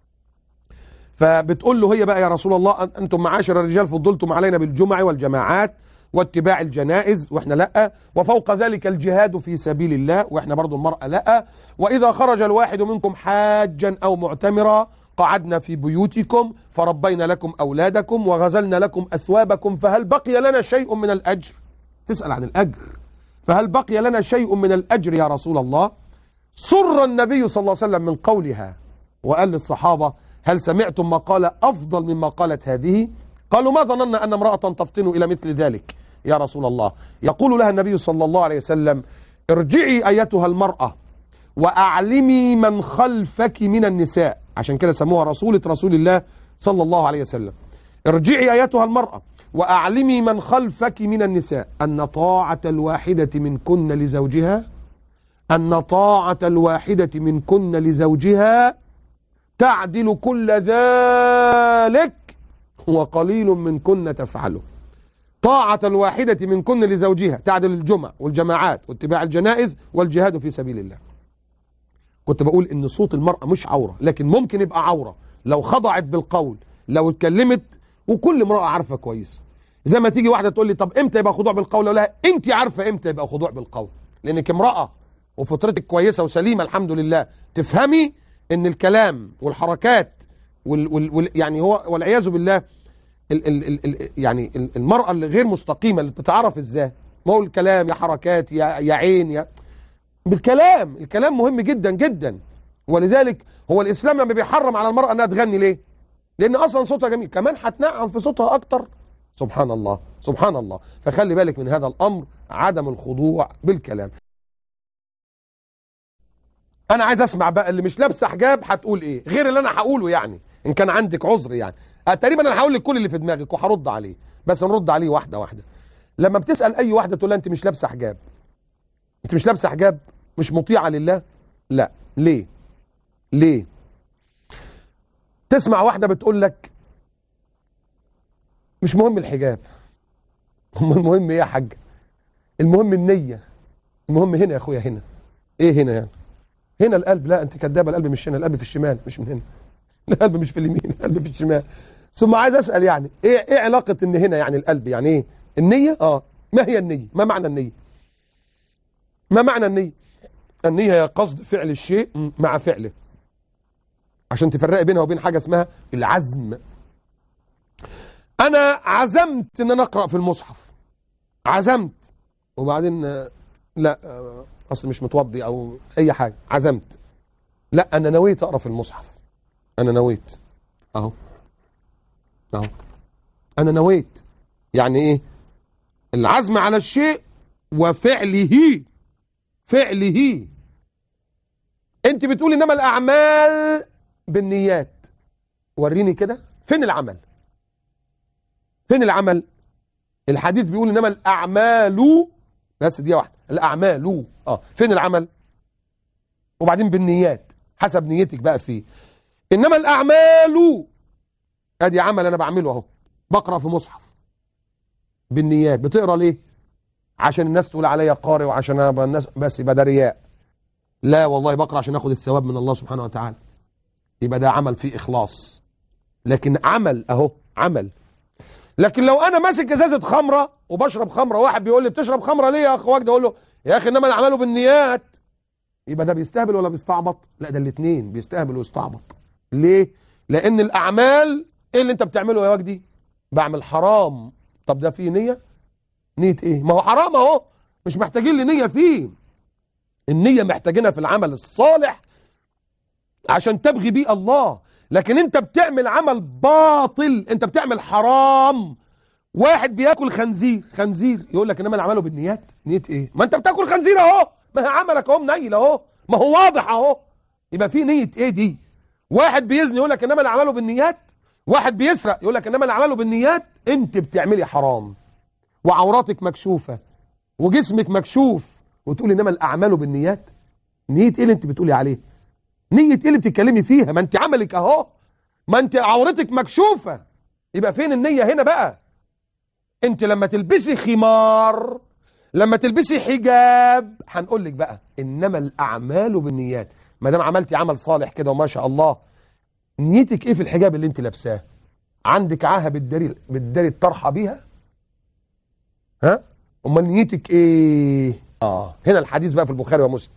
Speaker 3: فبتقول له هي بقى يا رسول الله أن- انتم معاشر الرجال فضلتم علينا بالجمع والجماعات واتباع الجنائز واحنا لا وفوق ذلك الجهاد في سبيل الله واحنا برضو المرأة لا واذا خرج الواحد منكم حاجا او معتمرا قعدنا في بيوتكم فربينا لكم اولادكم وغزلنا لكم اثوابكم فهل بقي لنا شيء من الاجر تسأل عن الاجر فهل بقي لنا شيء من الاجر يا رسول الله سر النبي صلى الله عليه وسلم من قولها وقال للصحابة هل سمعتم ما قال أفضل مما قالت هذه قالوا ما ظننا أن امرأة تفطن إلى مثل ذلك يا رسول الله يقول لها النبي صلى الله عليه وسلم ارجعي أيتها المرأة وأعلمي من خلفك من النساء عشان كده سموها رسولة رسول الله صلى الله عليه وسلم ارجعي أيتها المرأة وأعلمي من خلفك من النساء أن طاعة الواحدة منكن لزوجها أن طاعة الواحدة منكن لزوجها تعدل كل ذلك وقليل منكن تفعله طاعة الواحدة منكن لزوجها تعدل الجمع والجماعات واتباع الجنائز والجهاد في سبيل الله كنت بقول ان صوت المرأة مش عورة لكن ممكن يبقى عورة لو خضعت بالقول لو اتكلمت وكل امرأة عارفة كويس زي ما تيجي واحدة تقول لي طب امتى يبقى خضوع بالقول ولا انت عارفة امتى يبقى خضوع بالقول لانك امرأة وفطرتك كويسه وسليمه الحمد لله تفهمي ان الكلام والحركات وال وال وال يعني هو والعياذ بالله ال ال ال ال يعني ال- المراه اللي غير مستقيمه اللي بتتعرف ازاي ما هو الكلام يا حركات يا يا عين يا بالكلام الكلام مهم جدا جدا ولذلك هو الاسلام لما بيحرم على المراه انها تغني ليه لان اصلا صوتها جميل كمان هتنعم في صوتها اكتر سبحان الله سبحان الله فخلي بالك من هذا الامر عدم الخضوع بالكلام انا عايز اسمع بقى اللي مش لابسه حجاب هتقول ايه غير اللي انا هقوله يعني ان كان عندك عذر يعني أه تقريبا انا هقول لك كل اللي في دماغك وهرد عليه بس نرد عليه واحده واحده لما بتسال اي واحده تقول لها انت مش لابسه حجاب انت مش لابسه حجاب مش مطيعه لله لا ليه ليه تسمع واحده بتقول لك مش مهم الحجاب هم المهم ايه يا حاج المهم النيه المهم هنا يا اخويا هنا ايه هنا يعني هنا القلب لا انت كدابه القلب مش هنا القلب في الشمال مش من هنا القلب مش في اليمين القلب في الشمال ثم عايز اسال يعني ايه ايه علاقه ان هنا يعني القلب يعني ايه النيه اه ما هي النيه ما معنى النيه ما معنى النيه النيه هي قصد فعل الشيء م- مع فعله عشان تفرقي بينها وبين حاجه اسمها العزم انا عزمت ان انا اقرا في المصحف عزمت وبعدين آه، لا آه، اصل مش متوضي او اي حاجه عزمت لا انا نويت اقرا في المصحف انا نويت اهو اهو انا نويت يعني ايه العزم على الشيء وفعله فعله انت بتقول انما الاعمال بالنيات وريني كده فين العمل فين العمل الحديث بيقول انما الاعمال بس دي واحده الاعمال اه فين العمل وبعدين بالنيات حسب نيتك بقى فيه انما الاعمال ادي عمل انا بعمله اهو بقرا في مصحف بالنيات بتقرا ليه عشان الناس تقول عليا قارئ وعشان أبقى الناس بس يبقى ده رياء لا والله بقرا عشان اخد الثواب من الله سبحانه وتعالى يبقى ده عمل فيه اخلاص لكن عمل اهو عمل لكن لو انا ماسك ازازه خمره وبشرب خمره واحد بيقول لي بتشرب خمره ليه يا اخ وجدي اقول له يا اخي انما الاعمال بالنيات يبقى ده بيستهبل ولا بيستعبط لا ده الاثنين بيستهبل ويستعبط ليه لان الاعمال ايه اللي انت بتعمله يا وجدي بعمل حرام طب ده فيه نيه نيه ايه ما هو حرام اهو مش محتاجين لنيه فيه النيه محتاجينها في العمل الصالح عشان تبغي بيه الله لكن انت بتعمل عمل باطل انت بتعمل حرام واحد بياكل خنزير خنزير يقول لك انما الاعمال بالنيات نيه ايه ما انت بتاكل خنزير اهو ما هي عملك اهو منيل اهو ما هو واضح اهو يبقى في نيه ايه دي واحد بيزني يقول لك انما الاعمال بالنيات واحد بيسرق يقول لك انما الاعمال بالنيات انت بتعملي حرام وعوراتك مكشوفه وجسمك مكشوف وتقول انما الاعمال بالنيات نيه ايه اللي انت بتقولي عليه نيه ايه اللي بتتكلمي فيها ما انت عملك اهو ما انت عورتك مكشوفه يبقى فين النيه هنا بقى انت لما تلبسي خمار لما تلبسي حجاب هنقول لك بقى انما الاعمال بالنيات ما دام عملتي عمل صالح كده وما شاء الله نيتك ايه في الحجاب اللي انت لابساه عندك عاهه بالداري بالداري الطرحه بيها ها امال نيتك ايه اه هنا الحديث بقى في البخاري ومسلم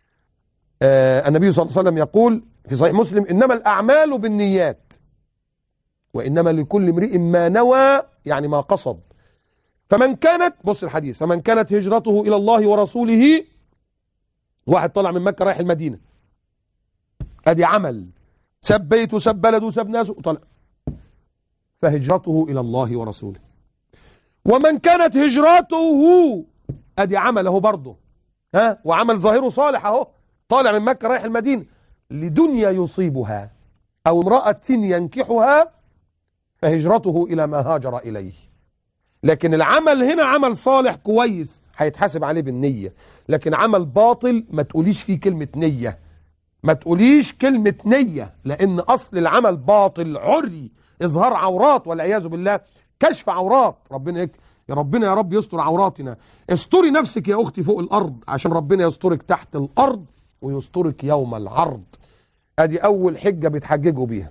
Speaker 3: آه النبي صلى الله عليه وسلم يقول في صحيح مسلم انما الاعمال بالنيات وانما لكل امرئ ما نوى يعني ما قصد فمن كانت بص الحديث فمن كانت هجرته الى الله ورسوله واحد طلع من مكه رايح المدينه ادي عمل ساب بيته ساب بلده ساب ناسه وطلع فهجرته الى الله ورسوله ومن كانت هجرته ادي عمل اهو برضه ها وعمل ظاهره صالح اهو طالع من مكه رايح المدينه لدنيا يصيبها او امراه ينكحها فهجرته الى ما هاجر اليه لكن العمل هنا عمل صالح كويس هيتحاسب عليه بالنيه لكن عمل باطل ما تقوليش فيه كلمه نيه ما تقوليش كلمه نيه لان اصل العمل باطل عري اظهار عورات والعياذ بالله كشف عورات ربنا يك... يا ربنا يا رب يستر عوراتنا استري نفسك يا اختي فوق الارض عشان ربنا يسترك تحت الارض ويسترك يوم العرض ادي اول حجه بيتحججوا بيها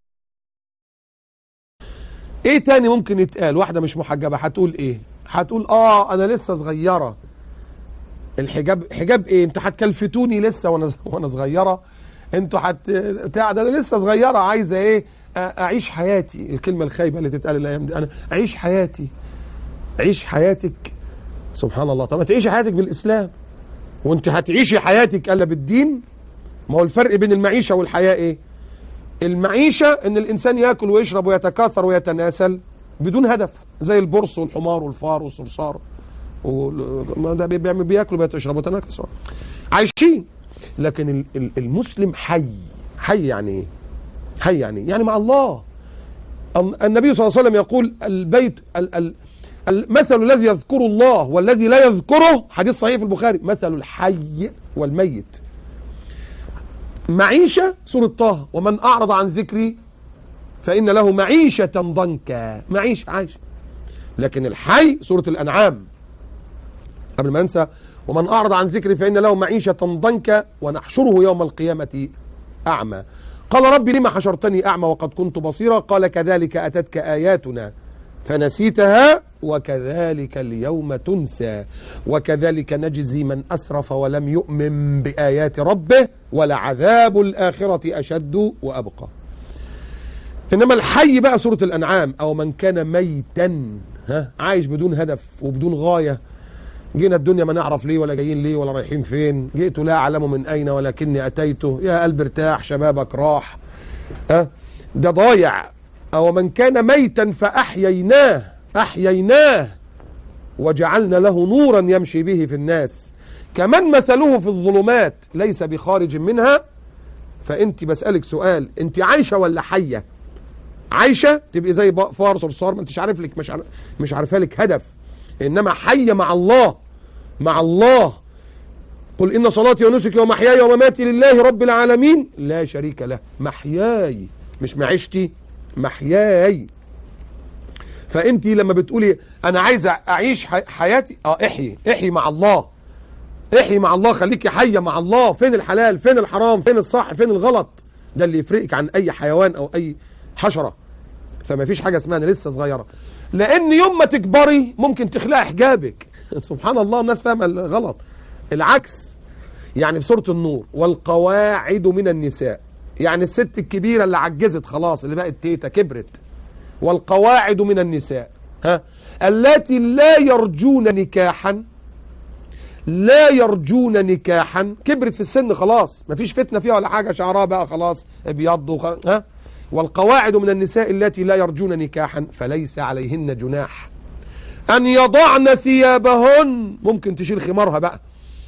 Speaker 3: ايه تاني ممكن يتقال واحده مش محجبه هتقول ايه هتقول اه انا لسه صغيره الحجاب حجاب ايه انتوا هتكلفتوني لسه وانا وانا صغيره انتوا هت بتاع ده انا لسه صغيره عايزه ايه أ- اعيش حياتي الكلمه الخايبه اللي تتقال الايام دي انا اعيش حياتي عيش حياتك سبحان الله طب ما تعيشي حياتك بالاسلام وانت هتعيشي حياتك الا بالدين ما هو الفرق بين المعيشه والحياه ايه المعيشه ان الانسان ياكل ويشرب ويتكاثر ويتناسل بدون هدف زي البرص والحمار والفار والصرصار وال- ما ده بي- بيعمل بياكلوا بيشربوا ويتناسلوا عايشين لكن ال- ال- المسلم حي حي يعني ايه حي يعني إيه؟ يعني مع الله الن- النبي صلى الله عليه وسلم يقول البيت ال ال المثل الذي يذكر الله والذي لا يذكره حديث صحيح في البخاري مثل الحي والميت معيشة سورة طه ومن أعرض عن ذكري فإن له معيشة ضنكا معيشة عايشة لكن الحي سورة الأنعام قبل ما أنسى ومن أعرض عن ذكري فإن له معيشة ضنكا ونحشره يوم القيامة أعمى قال ربي لما حشرتني أعمى وقد كنت بصيرا قال كذلك أتتك آياتنا فنسيتها وكذلك اليوم تنسى وكذلك نجزي من أسرف ولم يؤمن بآيات ربه ولعذاب الآخرة أشد وأبقى إنما الحي بقى سورة الأنعام أو من كان ميتا ها عايش بدون هدف وبدون غاية جينا الدنيا ما نعرف ليه ولا جايين ليه ولا رايحين فين جئت لا أعلم من أين ولكني أتيته يا قلب ارتاح شبابك راح ها ده ضايع أو من كان ميتا فأحييناه أحييناه وجعلنا له نورا يمشي به في الناس كمن مثله في الظلمات ليس بخارج منها فأنت بسألك سؤال أنت عايشة ولا حية عايشة تبقي زي بق- فار صرصار ما انتش عارف لك مش عارف مش عارفه لك هدف انما حية مع الله مع الله قل إن صلاتي ونسكي ومحياي ومماتي لله رب العالمين لا شريك له محياي مش معيشتي محياي فانت لما بتقولي انا عايز اعيش حي- حياتي اه احيي احيي مع الله احيي مع الله خليكي حيه مع الله فين الحلال فين الحرام فين الصح فين الغلط ده اللي يفرقك عن اي حيوان او اي حشره فما فيش حاجه اسمها انا لسه صغيره لان يوم ما تكبري ممكن تخلعي حجابك سبحان الله الناس فاهمه غلط العكس يعني في سوره النور والقواعد من النساء يعني الست الكبيره اللي عجزت خلاص اللي بقت تيتا كبرت والقواعد من النساء ها اللاتي لا يرجون نكاحا لا يرجون نكاحا كبرت في السن خلاص مفيش فتنه فيها ولا حاجه شعرها بقى خلاص ابيض وخلاص ها والقواعد من النساء اللاتي لا يرجون نكاحا فليس عليهن جناح ان يضعن ثيابهن ممكن تشيل خمارها بقى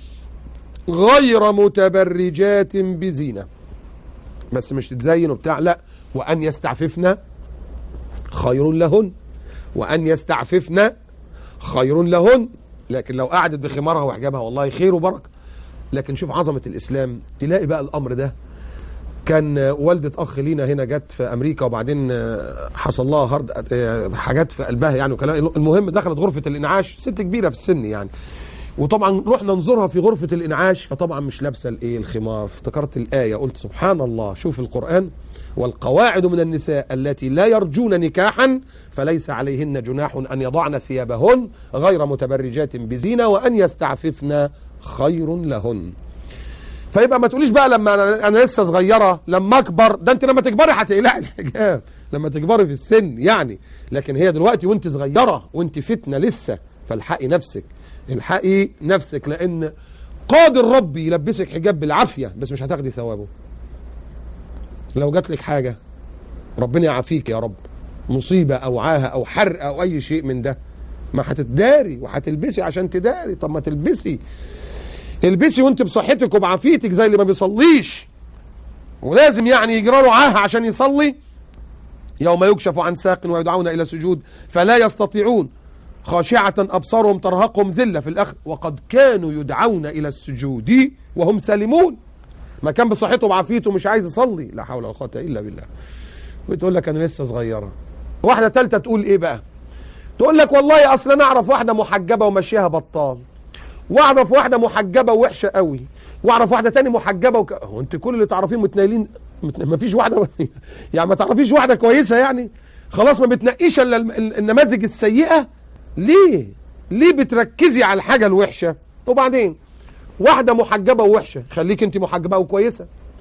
Speaker 3: غير متبرجات بزينه بس مش تتزين وبتاع لا وان يستعففن خير لهن وان يستعففن خير لهن لكن لو قعدت بخمارها وحجابها والله خير وبركه لكن شوف عظمه الاسلام تلاقي بقى الامر ده كان آه، والدة أخ لينا هنا جت في أمريكا وبعدين آه، حصل لها هارد آه، حاجات في قلبها يعني وكلام المهم دخلت غرفة الإنعاش ست كبيرة في السن يعني وطبعا رحنا نزورها في غرفة الإنعاش فطبعا مش لابسة الإيه الخمار افتكرت الآية قلت سبحان الله شوف القرآن والقواعد من النساء التي لا يرجون نكاحا فليس عليهن جناح أن يضعن ثيابهن غير متبرجات بزينة وأن يستعففن خير لهن فيبقى ما تقوليش بقى لما انا, أنا لسه صغيره لما اكبر ده انت لما تكبري هتقلعي الحجاب لما تكبري في السن يعني لكن هي دلوقتي وانت صغيره وانت فتنه لسه فالحقي نفسك الحقي نفسك لان قادر ربي يلبسك حجاب بالعافيه بس مش هتاخدي ثوابه لو جات لك حاجه ربنا يعافيك يا رب مصيبه او عاهه او حرق او اي شيء من ده ما هتتداري وهتلبسي عشان تداري طب ما تلبسي البسي وانت بصحتك وبعافيتك زي اللي ما بيصليش ولازم يعني يجرى له عاهه عشان يصلي يوم يكشف عن ساق ويدعون الى سجود فلا يستطيعون خاشعة أبصارهم ترهقهم ذلة في الآخر وقد كانوا يدعون إلى السجود وهم سالمون ما كان بصحته وبعافيته مش عايز يصلي لا حول ولا قوة إلا بالله بتقول لك أنا لسه صغيرة واحدة تالتة تقول إيه بقى تقول لك والله أصل أنا أعرف واحدة محجبة ومشيها بطال واعرف واحده محجبه وحشه قوي واعرف واحده تاني محجبه وك... هو انت كل اللي تعرفين متنايلين مت... ما فيش واحده يعني ما تعرفيش واحده كويسه يعني خلاص ما بتنقيش الا الم- ال- النماذج السيئه ليه ليه بتركزي على الحاجه الوحشه وبعدين واحده محجبه ووحشه خليك انت محجبه وكويسه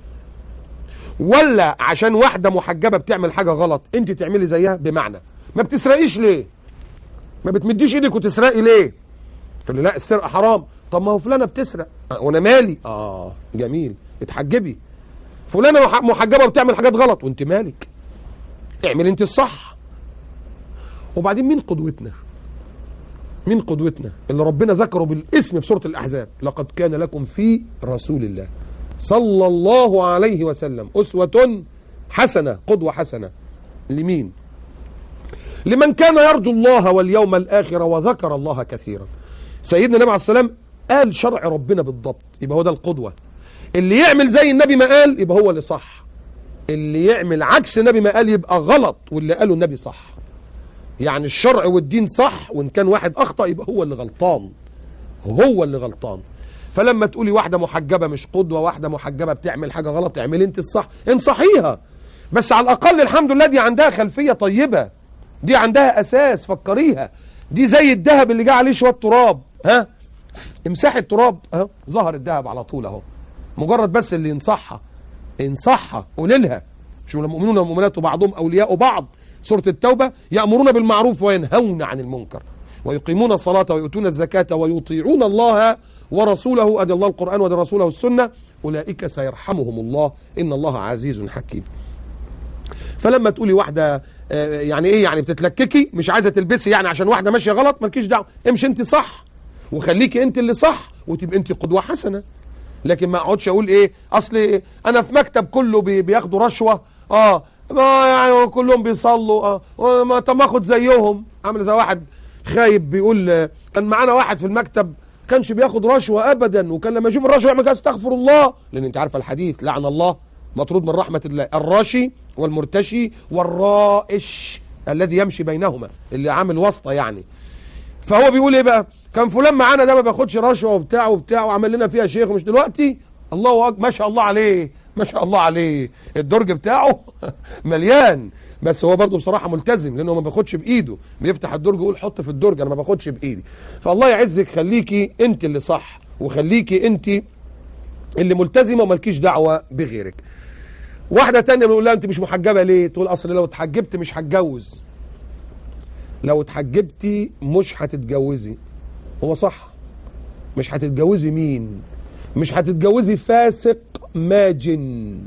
Speaker 3: ولا عشان واحده محجبه بتعمل حاجه غلط انت تعملي زيها بمعنى ما بتسرقيش ليه ما بتمديش ايدك وتسرقي ليه تقول لي لا السرقه حرام طب ما هو فلانه بتسرق أه، وانا مالي اه جميل اتحجبي فلانه مح- محجبه وبتعمل حاجات غلط وانت مالك اعمل انت الصح وبعدين مين قدوتنا مين قدوتنا اللي ربنا ذكره بالاسم في سوره الاحزاب لقد كان لكم في رسول الله صلى الله عليه وسلم اسوه حسنه قدوه حسنه لمين لمن كان يرجو الله واليوم الاخر وذكر الله كثيرا سيدنا النبي عليه السلام قال شرع ربنا بالضبط يبقى هو ده القدوه اللي يعمل زي النبي ما قال يبقى هو اللي صح اللي يعمل عكس النبي ما قال يبقى غلط واللي قاله النبي صح يعني الشرع والدين صح وان كان واحد اخطا يبقى هو اللي غلطان هو اللي غلطان فلما تقولي واحده محجبه مش قدوه واحده محجبه بتعمل حاجه غلط اعملي انت الصح انصحيها بس على الاقل الحمد لله دي عندها خلفيه طيبه دي عندها اساس فكريها دي زي الذهب اللي جه عليه شويه تراب ها امسحي التراب اهو ظهر الذهب على طول اهو مجرد بس اللي ينصحها انصحها قولي لها شو المؤمنون والمؤمنات بعضهم اولياء بعض سوره التوبه يامرون بالمعروف وينهون عن المنكر ويقيمون الصلاه ويؤتون الزكاه ويطيعون الله ورسوله ادي الله القران ودي رسوله السنه اولئك سيرحمهم الله ان الله عزيز حكيم فلما تقولي واحده آه، يعني ايه يعني بتتلككي مش عايزه تلبسي يعني عشان واحده ماشيه غلط مالكيش دعوه امشي انت صح وخليكي انت اللي صح وتبقى انت قدوه حسنه لكن ما اقعدش اقول ايه اصل انا في مكتب كله بي- بياخدوا رشوه اه ما يعني كلهم بيصلوا اه ما طب ما اخد زيهم عامل زي واحد خايب بيقول آه، كان معانا واحد في المكتب كانش بياخد رشوه ابدا وكان لما يشوف الرشوه يعمل كده استغفر الله لان انت عارفه الحديث لعن الله مطرود من رحمه الله الراشي والمرتشي والرائش الذي يمشي بينهما اللي عامل واسطه يعني فهو بيقول ايه بقى كان فلان معانا ده ما بياخدش رشوه وبتاع وبتاع وعمل لنا فيها شيخ ومش دلوقتي الله أكبر ما شاء الله عليه ما شاء الله عليه الدرج بتاعه مليان بس هو برضه بصراحه ملتزم لانه ما بياخدش بايده بيفتح الدرج ويقول حط في الدرج انا ما باخدش بايدي فالله يعزك خليكي انت اللي صح وخليكي انت اللي ملتزمه ومالكيش دعوه بغيرك واحده تانية بنقول لها انت مش محجبه ليه تقول اصل لو اتحجبت مش هتجوز لو اتحجبتي مش هتتجوزي هو صح مش هتتجوزي مين مش هتتجوزي فاسق ماجن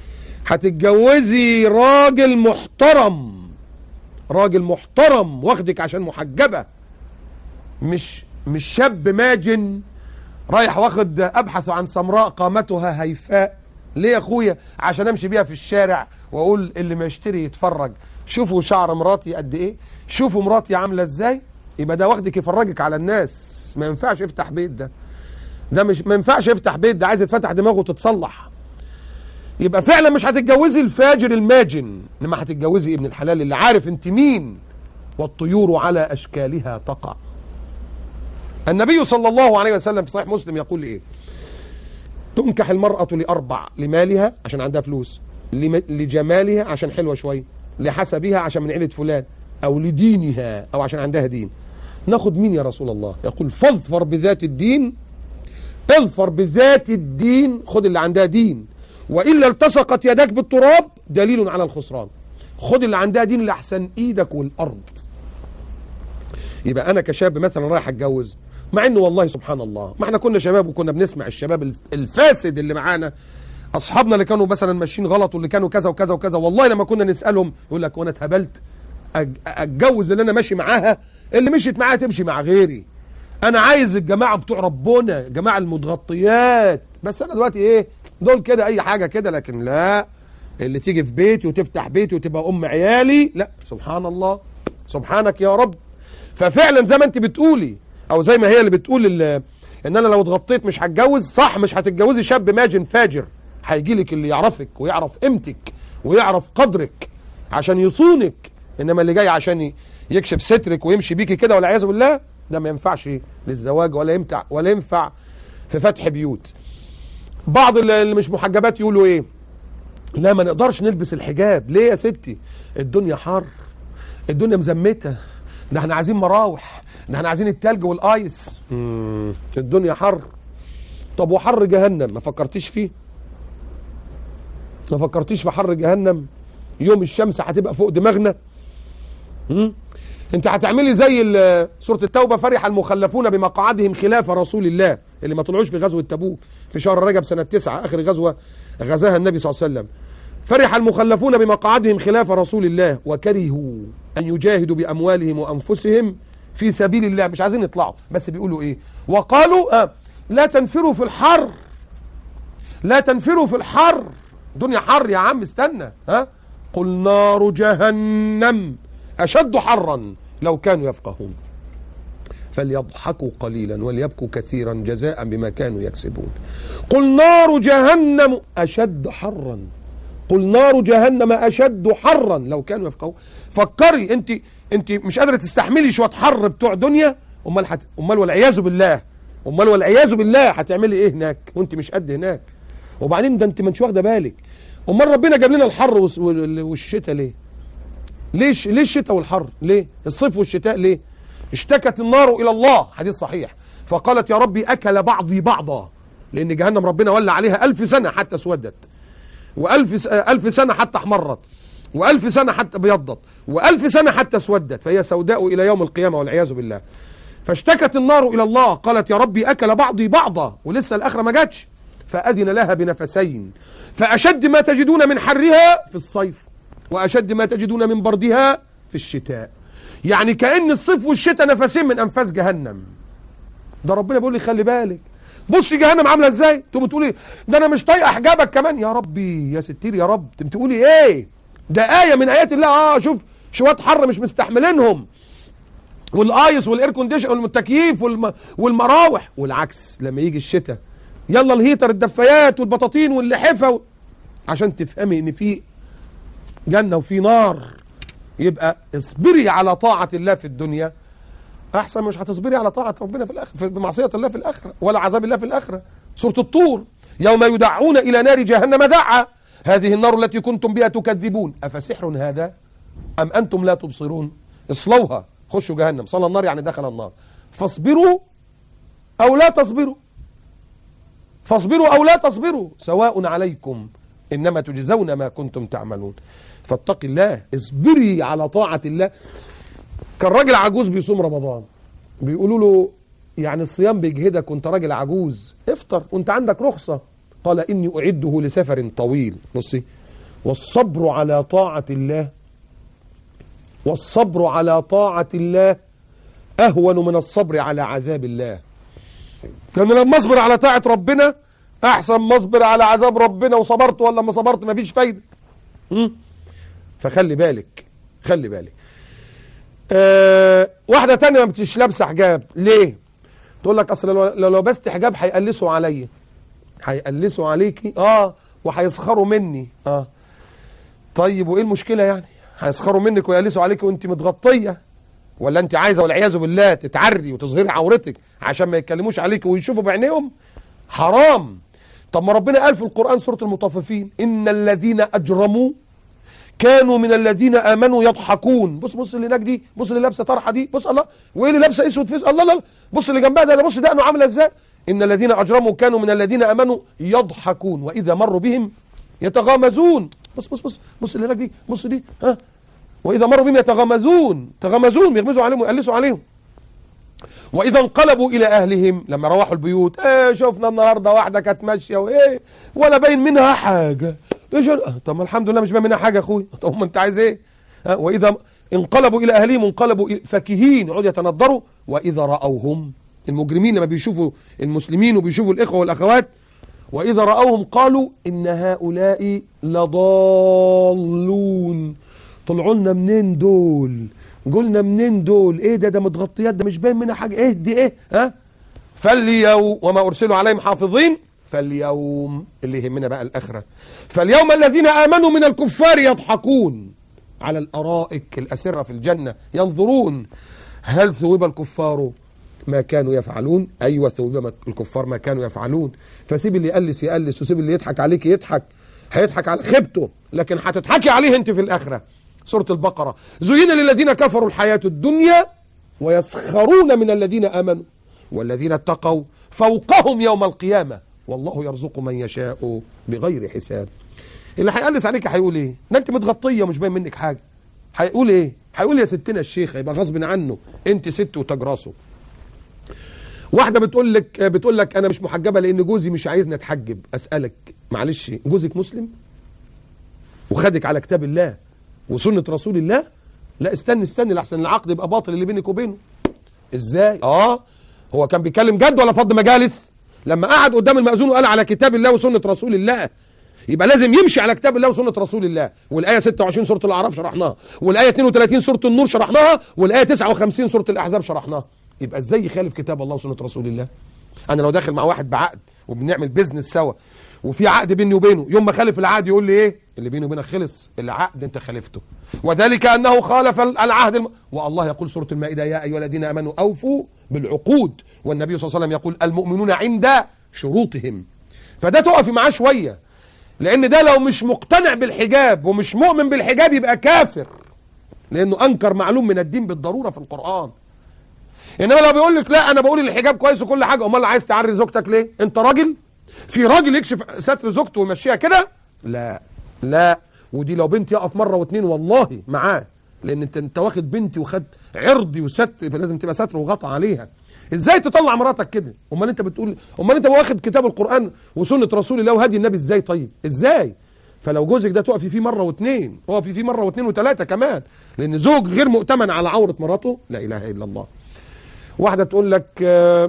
Speaker 3: هتتجوزي راجل محترم راجل محترم واخدك عشان محجبة مش مش شاب ماجن رايح واخد ابحث عن سمراء قامتها هيفاء ليه يا اخويا عشان امشي بيها في الشارع واقول اللي ما يشتري يتفرج شوفوا شعر مراتي قد ايه شوفوا مراتي عامله ازاي يبقى ده واخدك يفرجك على الناس ما ينفعش يفتح بيت ده ده مش ما ينفعش يفتح بيت ده عايز يتفتح دماغه وتتصلح يبقى فعلا مش هتتجوزي الفاجر الماجن انما هتتجوزي ابن الحلال اللي عارف انت مين والطيور على اشكالها تقع النبي صلى الله عليه وسلم في صحيح مسلم يقول ايه تنكح المرأة لأربع لمالها عشان عندها فلوس لم- لجمالها عشان حلوة شوية لحسبها عشان من عيلة فلان أو لدينها أو عشان عندها دين ناخد مين يا رسول الله يقول فاظفر بذات الدين اظفر بذات الدين خد اللي عندها دين وإلا التصقت يدك بالتراب دليل على الخسران خد اللي عندها دين لأحسن إيدك والأرض يبقى أنا كشاب مثلا رايح أتجوز مع انه والله سبحان الله ما احنا كنا شباب وكنا بنسمع الشباب الف- الفاسد اللي معانا اصحابنا اللي كانوا مثلا ماشيين غلط واللي كانوا كذا وكذا وكذا والله لما كنا نسالهم يقول لك وانا اتهبلت أج- اتجوز اللي انا ماشي معاها اللي مشيت معاها تمشي مع غيري انا عايز الجماعه بتوع ربنا الجماعه المتغطيات بس انا دلوقتي ايه دول كده اي حاجه كده لكن لا اللي تيجي في بيتي وتفتح بيتي وتبقى ام عيالي لا سبحان الله سبحانك يا رب ففعلا زي ما انت بتقولي او زي ما هي اللي بتقول ال- ان انا لو اتغطيت مش هتجوز صح مش هتتجوزي شاب ماجن فاجر هيجي لك اللي يعرفك ويعرف قيمتك ويعرف قدرك عشان يصونك انما اللي جاي عشان ي- يكشف سترك ويمشي بيكي كده والعياذ بالله ده ما ينفعش للزواج ولا يمتع ولا ينفع في فتح بيوت بعض اللي اللي مش محجبات يقولوا ايه لا ما نقدرش نلبس الحجاب ليه يا ستي الدنيا حر الدنيا مزمته ده احنا عايزين مراوح ده احنا عايزين التلج والايس مم. الدنيا حر طب وحر جهنم ما فكرتيش فيه ما فكرتيش في حر جهنم يوم الشمس هتبقى فوق دماغنا مم؟ انت هتعملي زي ال- سوره التوبه فرح المخلفون بمقعدهم خلاف رسول الله اللي ما طلعوش في غزوه تبوك في شهر رجب سنه تسعة اخر غزوه غزاها النبي صلى الله عليه وسلم فرح المخلفون بمقعدهم خلاف رسول الله وكرهوا ان يجاهدوا باموالهم وانفسهم في سبيل الله مش عايزين يطلعوا بس بيقولوا ايه وقالوا آه لا تنفروا في الحر لا تنفروا في الحر الدنيا حر يا عم استنى ها قل نار جهنم أشد حرا لو كانوا يفقهون فليضحكوا قليلا وليبكوا كثيرا جزاء بما كانوا يكسبون قل نار جهنم أشد حرا قل نار جهنم أشد حرا لو كانوا يفقهون فكري انت انت مش قادره تستحملي شويه حر بتوع دنيا امال حت... امال والعياذ بالله امال والعياذ بالله هتعملي ايه هناك وانت مش قد هناك وبعدين ده انت ما انتش واخده بالك امال ربنا جاب لنا الحر والس- وال- والشتاء ليه ليش ليه الشتاء والحر ليه الصيف والشتاء ليه اشتكت النار الى الله حديث صحيح فقالت يا ربي اكل بعضي بعضا لان جهنم ربنا ولى عليها ألف سنه حتى اسودت وألف س- آه، ألف سنه حتى احمرت وألف سنه حتى ابيضت وألف سنه حتى اسودت فهي سوداء الى يوم القيامه والعياذ بالله فاشتكت النار الى الله قالت يا ربي اكل بعضي بعضا ولسه الاخره ما جاتش فاذن لها بنفسين فاشد ما تجدون من حرها في الصيف واشد ما تجدون من بردها في الشتاء يعني كان الصيف والشتاء نفسين من انفاس جهنم ده ربنا بيقول لي خلي بالك بص جهنم عامله ازاي تقوم تقولي ده انا مش طايقه حجابك كمان يا ربي يا ستير يا رب انت تقولي ايه ده ايه من ايات الله اه شوف شويه حر مش مستحملينهم والايس والاير كونديشن والتكييف والم... والمراوح والعكس لما يجي الشتاء يلا الهيتر الدفايات والبطاطين واللحفه و... عشان تفهمي ان في جنه وفي نار يبقى اصبري على طاعه الله في الدنيا احسن مش هتصبري على طاعه ربنا في الاخره في معصيه الله في الاخره ولا عذاب الله في الاخره سوره الطور يوم يدعون الى نار جهنم دعا هذه النار التي كنتم بها تكذبون افسحر هذا ام انتم لا تبصرون اصلوها خشوا جهنم صلى النار يعني دخل النار فاصبروا او لا تصبروا فاصبروا او لا تصبروا سواء عليكم انما تجزون ما كنتم تعملون فاتق الله اصبري على طاعه الله كان راجل عجوز بيصوم رمضان بيقولوا له يعني الصيام بيجهدك وانت راجل عجوز افطر وانت عندك رخصه قال اني اعده لسفر طويل بصي والصبر على طاعه الله والصبر على طاعه الله اهون من الصبر على عذاب الله لان لما اصبر على طاعه ربنا احسن ما اصبر على عذاب ربنا وصبرت ولا ما صبرت مفيش فايده م? فخلي بالك خلي بالك أه واحده تانية ما بتش لابسه حجاب ليه تقول لك اصل لو لو لبست حجاب هيقلسوا عليا هيقلسوا عليكي اه وهيسخروا مني اه طيب وايه المشكله يعني هيسخروا منك ويقلسوا عليك وانت متغطيه ولا انت عايزه والعياذ بالله تتعري وتظهري عورتك عشان ما يتكلموش عليك ويشوفوا بعينيهم حرام طب ما ربنا قال في القران سوره المطففين ان الذين اجرموا كانوا من الذين امنوا يضحكون بص بص اللي هناك دي بص اللي لابسه طرحه دي بص الله وايه اللي لابسه اسود في الله لا لا بص اللي جنبها ده, ده بص دقنه عامله ازاي ان الذين اجرموا كانوا من الذين امنوا يضحكون واذا مروا بهم يتغامزون بص بص بص بص اللي هناك دي بص دي ها واذا مروا بهم يتغامزون تغامزون بيغمزوا عليهم ويقلسوا عليهم واذا انقلبوا الى اهلهم لما روحوا البيوت ايه شفنا النهارده واحده كانت ماشيه وايه ولا باين منها حاجه ايش ال- طب ما الحمد لله مش باين منها حاجه يا اخوي طب ما انت عايز ايه ها واذا انقلبوا الى اهلهم انقلبوا إلى- فكهين يقعدوا يتندروا واذا راوهم المجرمين لما بيشوفوا المسلمين وبيشوفوا الاخوه والاخوات واذا راوهم قالوا ان هؤلاء لضالون طلعوا لنا منين دول قلنا منين دول ايه ده ده متغطيات ده مش باين منها حاجه ايه دي ايه ها فاليوم وما ارسلوا عليهم حافظين فاليوم اللي يهمنا بقى الاخره فاليوم الذين امنوا من الكفار يضحكون على الارائك الاسره في الجنه ينظرون هل ثوب الكفار ما كانوا يفعلون ايوه ثوب ما- الكفار ما كانوا يفعلون فسيب اللي يقلس يقلس وسيب اللي يضحك عليك يضحك هيضحك على خيبته لكن هتضحكي عليه انت في الاخره سوره البقره زين للذين كفروا الحياه الدنيا ويسخرون من الذين امنوا والذين اتقوا فوقهم يوم القيامة والله يرزق من يشاء بغير حساب اللي هيقلس عليك هيقول ايه ده انت متغطيه ومش باين منك حاجه هيقول ايه هيقول يا ستنا الشيخ يبقى غصب عنه انت ست وتاج راسه واحده بتقول لك بتقول لك انا مش محجبه لان جوزي مش عايزني اتحجب اسالك معلش جوزك مسلم وخدك على كتاب الله وسنه رسول الله لا استني استني لحسن العقد يبقى باطل اللي بينك وبينه ازاي اه هو كان بيتكلم جد ولا فض مجالس لما قعد قدام المأذون وقال على كتاب الله وسنه رسول الله يبقى لازم يمشي على كتاب الله وسنه رسول الله والايه 26 سوره الاعراف شرحناها والايه 32 سوره النور شرحناها والايه 59 سوره الاحزاب شرحناها يبقى ازاي يخالف كتاب الله وسنه رسول الله انا لو داخل مع واحد بعقد وبنعمل بيزنس سوا وفي عقد بيني وبينه يوم ما خالف العقد يقول لي ايه اللي بيني وبينك خلص العقد انت خالفته وذلك انه خالف العهد الم... والله يقول سوره المائده يا ايها الذين امنوا اوفوا بالعقود والنبي صلى الله عليه وسلم يقول المؤمنون عند شروطهم فده تقفي معاه شويه لان ده لو مش مقتنع بالحجاب ومش مؤمن بالحجاب يبقى كافر لانه انكر معلوم من الدين بالضروره في القران انما لو بيقول لك لا انا بقول ان الحجاب كويس وكل حاجه امال عايز تعري زوجتك ليه انت راجل في راجل يكشف ستر زوجته ويمشيها كده لا لا ودي لو بنت يقف مره واتنين والله معاه لان انت انت واخد بنتي وخد عرضي وستر فلازم تبقى ستر وغطى عليها ازاي تطلع مراتك كده امال انت بتقول امال انت واخد كتاب القران وسنه رسول الله وهدي النبي ازاي طيب ازاي فلو جوزك ده تقفي فيه مره واثنين اقفي فيه مره واثنين وثلاثه كمان لان زوج غير مؤتمن على عوره مراته لا اله الا الله واحده تقول لك آه،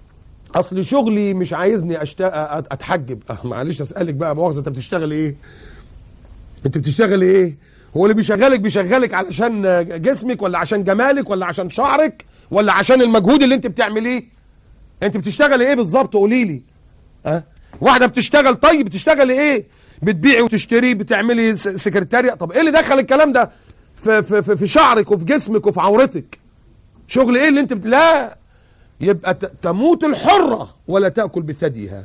Speaker 3: اصل شغلي مش عايزني أشتا... اتحجب أه معلش اسالك بقى مؤاخذه انت بتشتغل ايه انت بتشتغل ايه هو اللي بيشغلك بيشغلك علشان جسمك ولا عشان جمالك ولا عشان شعرك ولا عشان المجهود اللي انت بتعمليه انت بتشتغل ايه بالظبط قولي لي ها واحده بتشتغل طيب بتشتغل ايه بتبيعي وتشتري بتعملي س- سكرتارية طب ايه اللي دخل الكلام ده في, في, في, في شعرك وفي جسمك وفي عورتك شغل ايه اللي انت بت... لا يبقى ت- تموت الحرة ولا تأكل بثديها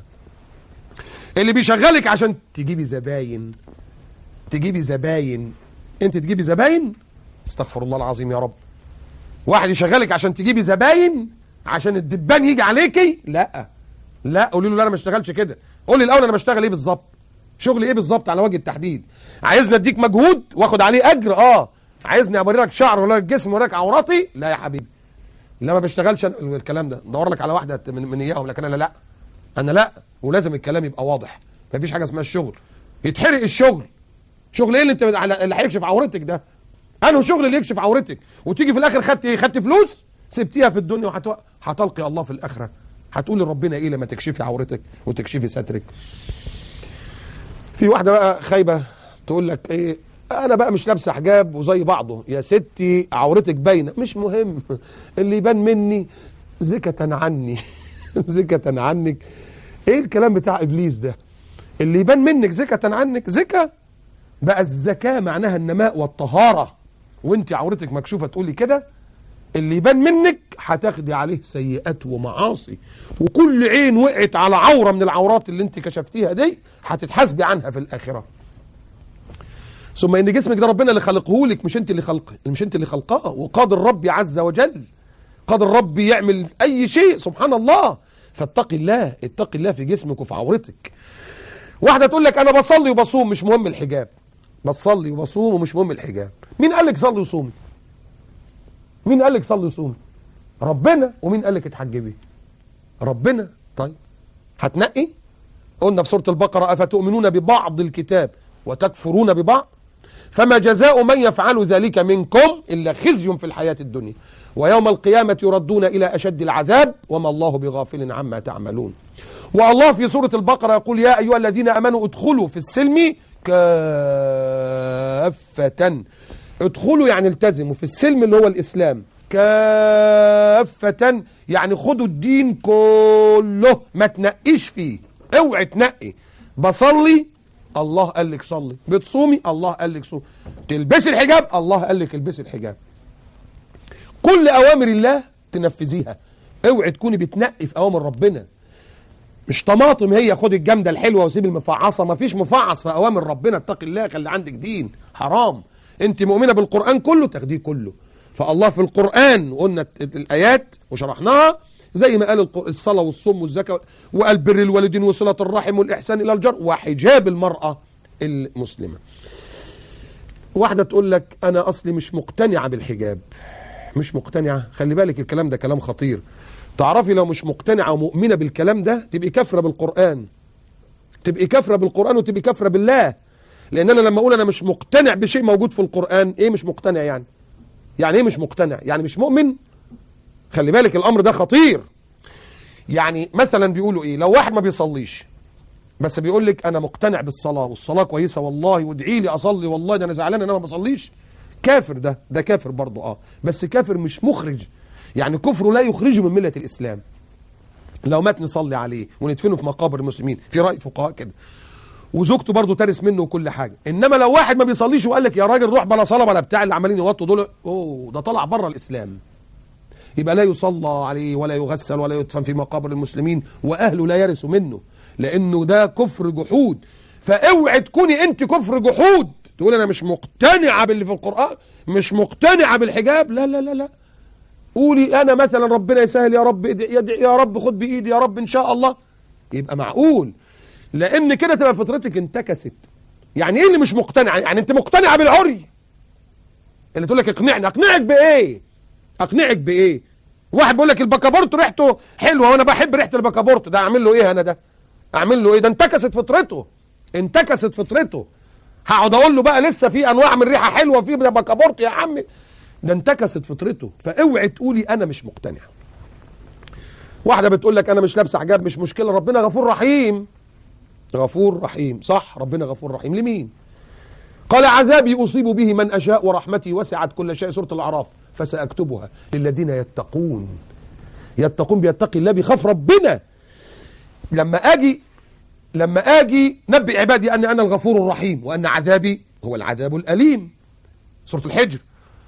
Speaker 3: اللي بيشغلك عشان تجيبي زباين تجيبي زباين انت تجيبي زباين استغفر الله العظيم يا رب واحد يشغلك عشان تجيبي زباين عشان الدبان يجي عليكي لا لا قولي له لا انا ما اشتغلش كده قولي الاول انا بشتغل ايه بالظبط شغل ايه بالظبط على وجه التحديد عايزني اديك مجهود واخد عليه اجر اه عايزني اوري لك شعر ولا لك جسم ولا لك عوراتي لا يا حبيبي لا ما بشتغلش أنا الكلام ده دور لك على واحده من, من اياهم لكن انا لا انا لا ولازم الكلام يبقى واضح ما فيش حاجه اسمها الشغل يتحرق الشغل شغل ايه اللي انت على- اللي هيكشف عورتك ده انه شغل اللي يكشف عورتك وتيجي في الاخر خدت ايه خدت فلوس سبتيها في الدنيا وهتو... هتلقي الله في الاخره هتقول لربنا ايه لما تكشفي عورتك وتكشفي سترك في واحده بقى خايبه تقول لك ايه انا بقى مش لابسه حجاب وزي بعضه يا ستي عورتك باينه مش مهم اللي يبان مني زكة عني زكة عنك ايه الكلام بتاع ابليس ده اللي يبان منك زكة عنك زكة بقى الزكاة معناها النماء والطهارة وانت عورتك مكشوفة تقولي كده اللي يبان منك هتاخدي عليه سيئات ومعاصي وكل عين وقعت على عورة من العورات اللي انت كشفتيها دي هتتحاسبي عنها في الآخرة ثم ان جسمك ده ربنا اللي خلقه لك مش انت اللي خلقه مش انت اللي خلقاه وقادر ربي عز وجل قادر ربي يعمل اي شيء سبحان الله فاتقي الله اتقي الله في جسمك وفي عورتك واحده تقول لك انا بصلي وبصوم مش مهم الحجاب بصلي وبصوم ومش مهم الحجاب مين قال لك صلي وصومي مين قال لك صلي وصومي ربنا ومين قال لك اتحجبي ربنا طيب هتنقي قلنا في سوره البقره افتؤمنون ببعض الكتاب وتكفرون ببعض فما جزاء من يفعل ذلك منكم إلا خزي في الحياة الدنيا ويوم القيامة يردون إلى أشد العذاب وما الله بغافل عما تعملون والله في سورة البقرة يقول يا أيها الذين أمنوا ادخلوا في السلم كافة ادخلوا يعني التزموا في السلم اللي هو الإسلام كافة يعني خدوا الدين كله ما تنقيش فيه اوعي تنقي بصلي الله قال لك صلي بتصومي الله قال لك صومي تلبسي الحجاب الله قال لك البسي الحجاب كل اوامر الله تنفذيها اوعي تكوني بتنقي في اوامر ربنا مش طماطم هي خد الجامده الحلوه وسيب المفعصه ما فيش مفعص في اوامر ربنا اتقي الله خلي عندك دين حرام انت مؤمنه بالقران كله تاخديه كله فالله في القران قلنا الايات وشرحناها زي ما قال الق- الصلاة والصوم والزكاة وقال بر الوالدين وصلة الرحم والإحسان إلى الجار وحجاب المرأة المسلمة واحدة تقول لك أنا أصلي مش مقتنعة بالحجاب مش مقتنعة خلي بالك الكلام ده كلام خطير تعرفي لو مش مقتنعة ومؤمنة بالكلام ده تبقي كافرة بالقرآن تبقي كافرة بالقرآن وتبقي كافرة بالله لأن أنا لما أقول أنا مش مقتنع بشيء موجود في القرآن إيه مش مقتنع يعني يعني إيه مش مقتنع يعني مش مؤمن خلي بالك الأمر ده خطير يعني مثلا بيقولوا إيه لو واحد ما بيصليش بس بيقول لك أنا مقتنع بالصلاة والصلاة كويسة والله وادعي لي أصلي والله ده أنا زعلان إن أنا ما بصليش كافر ده ده كافر برضه اه بس كافر مش مخرج يعني كفره لا يخرجه من ملة الإسلام لو مات نصلي عليه وندفنه في مقابر المسلمين في رأي فقهاء كده وزوجته برضه ترث منه وكل حاجه انما لو واحد ما بيصليش وقال لك يا راجل روح بلا صلاه ولا بتاع اللي عمالين يوطوا دول اوه ده طلع بره الاسلام يبقى لا يصلى عليه ولا يغسل ولا يدفن في مقابر المسلمين واهله لا يرثوا منه لانه ده كفر جحود فاوعي تكوني انت كفر جحود تقول انا مش مقتنعه باللي في القران مش مقتنعه بالحجاب لا لا لا لا قولي انا مثلا ربنا يسهل يا رب ادعي يدعي يا رب خد بايدي يا رب ان شاء الله يبقى معقول لان كده تبقى فطرتك انتكست يعني ايه اللي مش مقتنع يعني انت مقتنعه بالعري اللي تقول لك اقنعني اقنعك بايه اقنعك بايه واحد بيقول لك البكابورت ريحته حلوه وانا بحب ريحه البكابورت ده اعمل له ايه انا ده اعمل له ايه ده انتكست فطرته انتكست فطرته هقعد اقول له بقى لسه في انواع من ريحه حلوه في ده بكابورت يا عم ده انتكست فطرته فاوعي تقولي انا مش مقتنع واحده بتقول لك انا مش لابسه حجاب مش مشكله ربنا غفور رحيم غفور رحيم صح ربنا غفور رحيم لمين قال عذابي أصيب به من أشاء ورحمتي وسعت كل شيء سورة الأعراف فسأكتبها للذين يتقون يتقون بيتقي الله بيخاف ربنا لما أجي لما أجي نبئ عبادي أن أنا الغفور الرحيم وأن عذابي هو العذاب الأليم سورة الحجر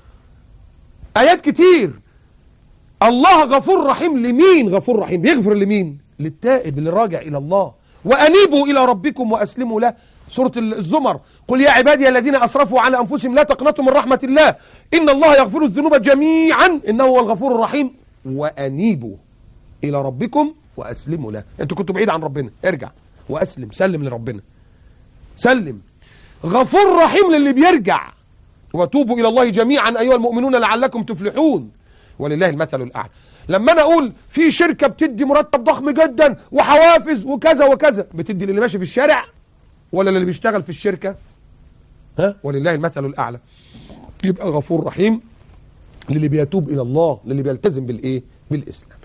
Speaker 3: آيات كتير الله غفور رحيم لمين غفور رحيم يغفر لمين للتائب اللي راجع إلى الله وأنيبوا إلى ربكم وأسلموا له سورة الزمر قل يا عبادي الذين أسرفوا على أنفسهم لا تقنطوا من رحمة الله إن الله يغفر الذنوب جميعا إنه هو الغفور الرحيم وأنيبوا إلى ربكم وأسلموا له أنتوا كنتوا بعيد عن ربنا ارجع وأسلم سلم لربنا سلم غفور رحيم للي بيرجع وتوبوا إلى الله جميعا أيها المؤمنون لعلكم تفلحون ولله المثل الأعلى لما أنا أقول في شركة بتدي مرتب ضخم جدا وحوافز وكذا وكذا بتدي للي ماشي في الشارع ولا اللي بيشتغل في الشركة ها ولله المثل الأعلى يبقى غفور رحيم للي بيتوب إلى الله للي بيلتزم بالإيه بالإسلام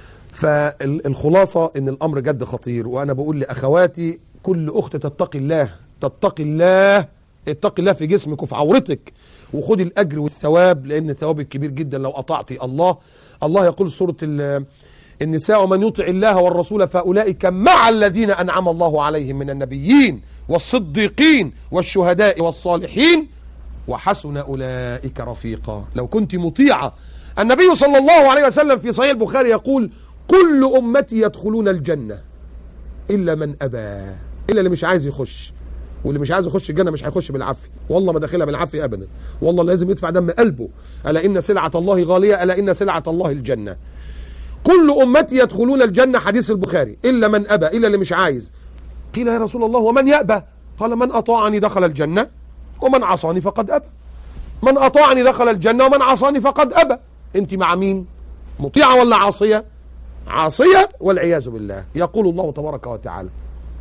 Speaker 3: فالخلاصة إن الأمر جد خطير وأنا بقول لأخواتي كل أخت تتقي الله تتقي الله اتقي الله في جسمك وفي عورتك وخدي الأجر والثواب لأن ثوابك كبير جدا لو أطعتي الله الله يقول سورة ال- النساء ومن يطع الله والرسول فأولئك مع الذين أنعم الله عليهم من النبيين والصديقين والشهداء والصالحين وحسن أولئك رفيقا لو كنت مطيعة النبي صلى الله عليه وسلم في صحيح البخاري يقول كل أمتي يدخلون الجنة إلا من أبى إلا اللي مش عايز يخش واللي مش عايز يخش الجنة مش هيخش بالعافية والله ما داخلها بالعافية أبدا والله لازم يدفع دم قلبه ألا إن سلعة الله غالية ألا إن سلعة الله الجنة كل أمتي يدخلون الجنة حديث البخاري إلا من أبى إلا اللي مش عايز قيل يا رسول الله ومن يأبى قال من أطاعني دخل الجنة ومن عصاني فقد أبى من أطاعني دخل الجنة ومن عصاني فقد أبى أنت مع مين مطيعة ولا عاصية عاصية والعياذ بالله يقول الله تبارك وتعالى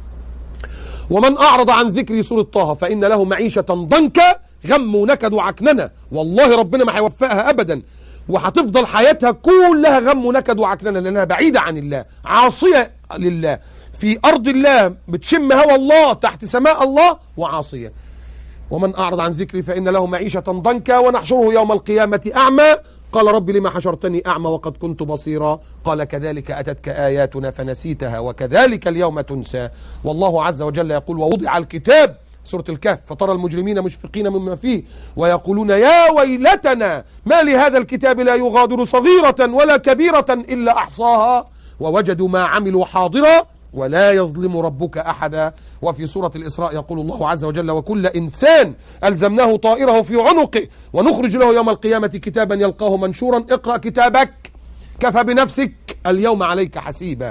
Speaker 3: ومن أعرض عن ذكري سورة طه فإن له معيشة ضنكا غم ونكد وعكننة والله ربنا ما هيوفقها أبدا وهتفضل حياتها كلها غم ونكد وعكننة لأنها بعيدة عن الله عاصية لله في أرض الله بتشم هوى الله تحت سماء الله وعاصية ومن أعرض عن ذكري فإن له معيشة ضنكا ونحشره يوم القيامة أعمى قال رب لما حشرتني أعمى وقد كنت بصيرا قال كذلك أتتك آياتنا فنسيتها وكذلك اليوم تنسى والله عز وجل يقول ووضع الكتاب سورة الكهف فترى المجرمين مشفقين مما فيه ويقولون يا ويلتنا ما لهذا الكتاب لا يغادر صغيرة ولا كبيرة إلا أحصاها ووجدوا ما عملوا حاضرا ولا يظلم ربك أحدا وفي سورة الإسراء يقول الله عز وجل وكل إنسان ألزمناه طائره في عنقه ونخرج له يوم القيامة كتابا يلقاه منشورا اقرأ كتابك كفى بنفسك اليوم عليك حسيبا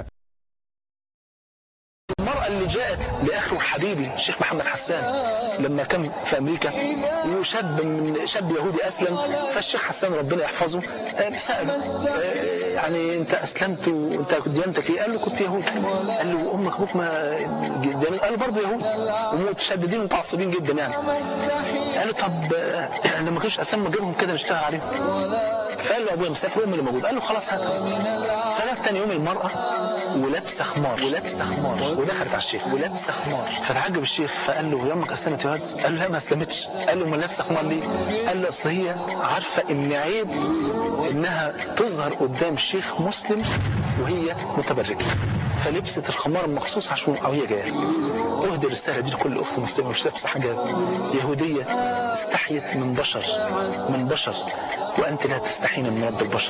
Speaker 2: المرأة اللي جاءت لأخي وحبيبي الشيخ محمد حسان لما كان في أمريكا وشاب من شاب يهودي أسلم فالشيخ حسان ربنا يحفظه آه، سأله آه، يعني أنت أسلمت وأنت كنت ديانتك إيه؟ قال له كنت يهودي قال له أمك أبوك ما ديانة قال له برضه يهود ومتشددين ومتعصبين جدا يعني قال له طب آه، لما كانش أسلم نجيبهم كده نشتغل عليهم فقال له أبويا مسافر وأمي اللي موجود قال له خلاص هاتها فجت تاني يوم المرأة ولابسه خمار ولابسه خمار ودخلت على الشيخ ولابسه خمار فتعجب الشيخ فقال له يامك اسلمت يا واد قال له لا ما اسلمتش قال له ما لابسه خمار ليه قال له اصل هي عارفه ان عيب انها تظهر قدام الشيخ مسلم وهي متبرجه فلبست الخمار مخصوص عشان او هي جايه اهدي الرساله دي لكل اخت مسلمه مش لابسه حاجه يهوديه استحيت من بشر من بشر وانت لا تستحين من رب البشر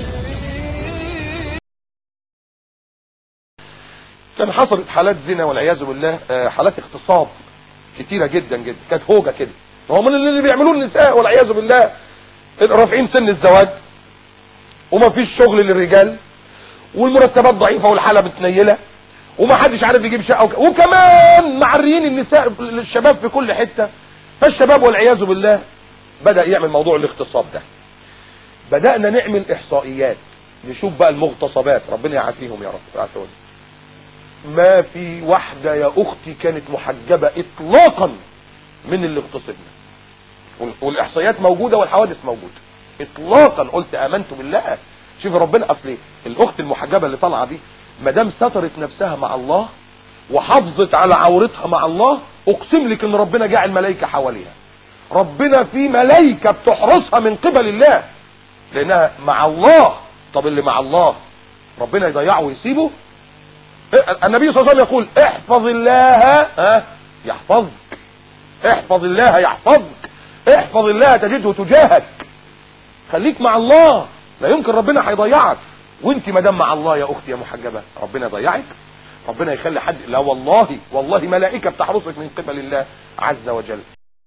Speaker 3: كان حصلت حالات زنا والعياذ بالله آه، حالات اغتصاب كتيرة جدا جدا كانت هوجة كده هو من اللي بيعملوه النساء والعياذ بالله رافعين سن الزواج وما فيش شغل للرجال والمرتبات ضعيفة والحالة متنيلة وما حدش عارف يجيب شقة وك... وكمان معريين النساء الشباب في كل حتة فالشباب والعياذ بالله بدأ يعمل موضوع الاغتصاب ده بدأنا نعمل احصائيات نشوف بقى المغتصبات ربنا يعافيهم يا رب يعافيهم ما في واحدة يا أختي كانت محجبة إطلاقا من اللي اغتصبنا وال- والإحصائيات موجودة والحوادث موجودة إطلاقا قلت آمنت بالله شوف ربنا أصل إيه؟ الأخت المحجبة اللي طالعة دي ما دام سترت نفسها مع الله وحافظت على عورتها مع الله أقسم لك إن ربنا جاعل ملائكة حواليها ربنا في ملائكة بتحرسها من قبل الله لأنها مع الله طب اللي مع الله ربنا يضيعه ويسيبه النبي صلى الله عليه وسلم يقول احفظ الله ها يحفظك احفظ الله يحفظك احفظ الله تجده تجاهك خليك مع الله لا يمكن ربنا هيضيعك وانت ما دام مع الله يا اختي يا محجبه ربنا يضيعك ربنا يخلي حد لا والله والله ملائكه بتحرسك من قبل الله عز وجل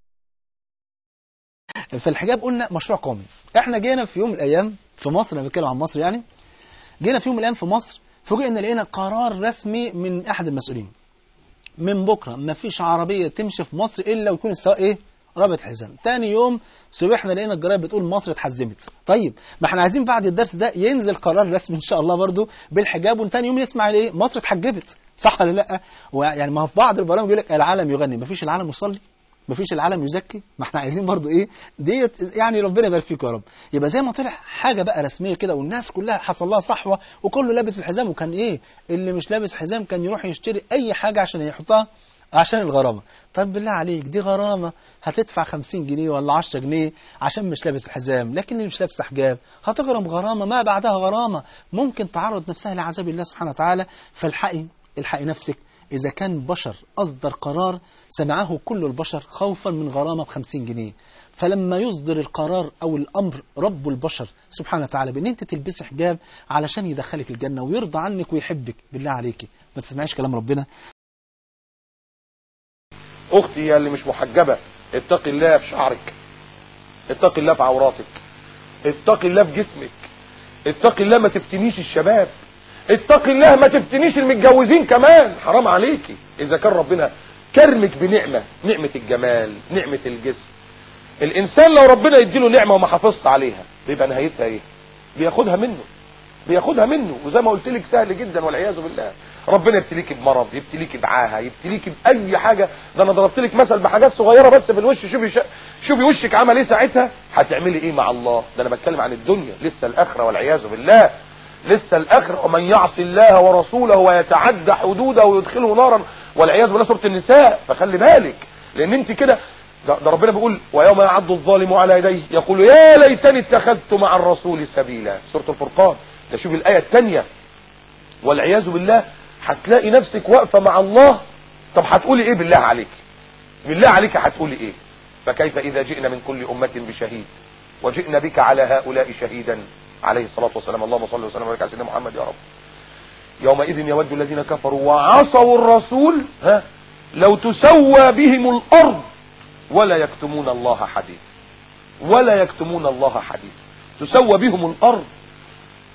Speaker 16: فالحجاب قلنا مشروع قومي احنا جينا في يوم من الايام في مصر انا بتكلم عن مصر يعني جينا في يوم من الايام في مصر فوجئنا لقينا قرار رسمي من احد المسؤولين من بكره ما فيش عربيه تمشي في مصر الا ويكون السواق ايه رابط حزام تاني يوم صبحنا لقينا الجرايد بتقول مصر اتحزمت طيب ما احنا عايزين بعد الدرس ده ينزل قرار رسمي ان شاء الله برضو بالحجاب وتاني يوم يسمع ايه مصر اتحجبت صح ولا لا يعني ما هو في بعض البرامج يقول لك العالم يغني ما فيش العالم يصلي مفيش العالم يزكي ما احنا عايزين برضو ايه ديت يعني ربنا يبارك فيكم يا رب يبقى زي ما طلع حاجه بقى رسميه كده والناس كلها حصل لها صحوه وكله لابس الحزام وكان ايه اللي مش لابس حزام كان يروح يشتري اي حاجه عشان يحطها عشان الغرامه طب بالله عليك دي غرامه هتدفع 50 جنيه ولا 10 جنيه عشان مش لابس حزام لكن اللي مش لابس حجاب هتغرم غرامه ما بعدها غرامه ممكن تعرض نفسها لعذاب الله سبحانه وتعالى فالحقي الحقي نفسك إذا كان بشر أصدر قرار سمعه كل البشر خوفا من غرامة بخمسين جنيه فلما يصدر القرار أو الأمر رب البشر سبحانه وتعالى بأن أنت تلبسي حجاب علشان يدخلك الجنة ويرضى عنك ويحبك بالله عليكي ما تسمعيش كلام ربنا
Speaker 3: اختي يا اللي مش محجبه اتقي الله في شعرك اتقي الله في عوراتك اتقي الله في جسمك اتقي الله ما تفتنيش الشباب اتقي الله ما تفتنيش المتجوزين كمان حرام عليكي اذا كان ربنا كرمك بنعمه نعمه الجمال نعمه الجسم الانسان لو ربنا يديله نعمه وما حافظت عليها بيبقى نهايتها ايه بياخدها منه بياخدها منه وزي ما قلت لك سهل جدا والعياذ بالله ربنا يبتليك بمرض يبتليك بعاهه يبتليك باي حاجه ده انا ضربت لك مثل بحاجات صغيره بس في الوش شوفي ش... شوفي وشك عمل ايه ساعتها هتعملي ايه مع الله ده انا بتكلم عن الدنيا لسه الاخره والعياذ بالله لسه الاخره ومن يعصي الله ورسوله ويتعدى حدوده ويدخله نارا والعياذ بالله سوره النساء فخلي بالك لان انت كده ده, ده ربنا بيقول ويوم يعض الظالم على يديه يقول يا ليتني اتخذت مع الرسول سبيلا سوره الفرقان ده شوف الايه الثانيه والعياذ بالله هتلاقي نفسك واقفه مع الله طب هتقولي ايه بالله عليك بالله عليك هتقولي ايه فكيف اذا جئنا من كل امه بشهيد وجئنا بك على هؤلاء شهيدا عليه الصلاه والسلام اللهم صل وسلم وبارك على سيدنا محمد يا رب يومئذ يود الذين كفروا وعصوا الرسول ها لو تسوى بهم الارض ولا يكتمون الله حديث ولا يكتمون الله حديث تسوى بهم الارض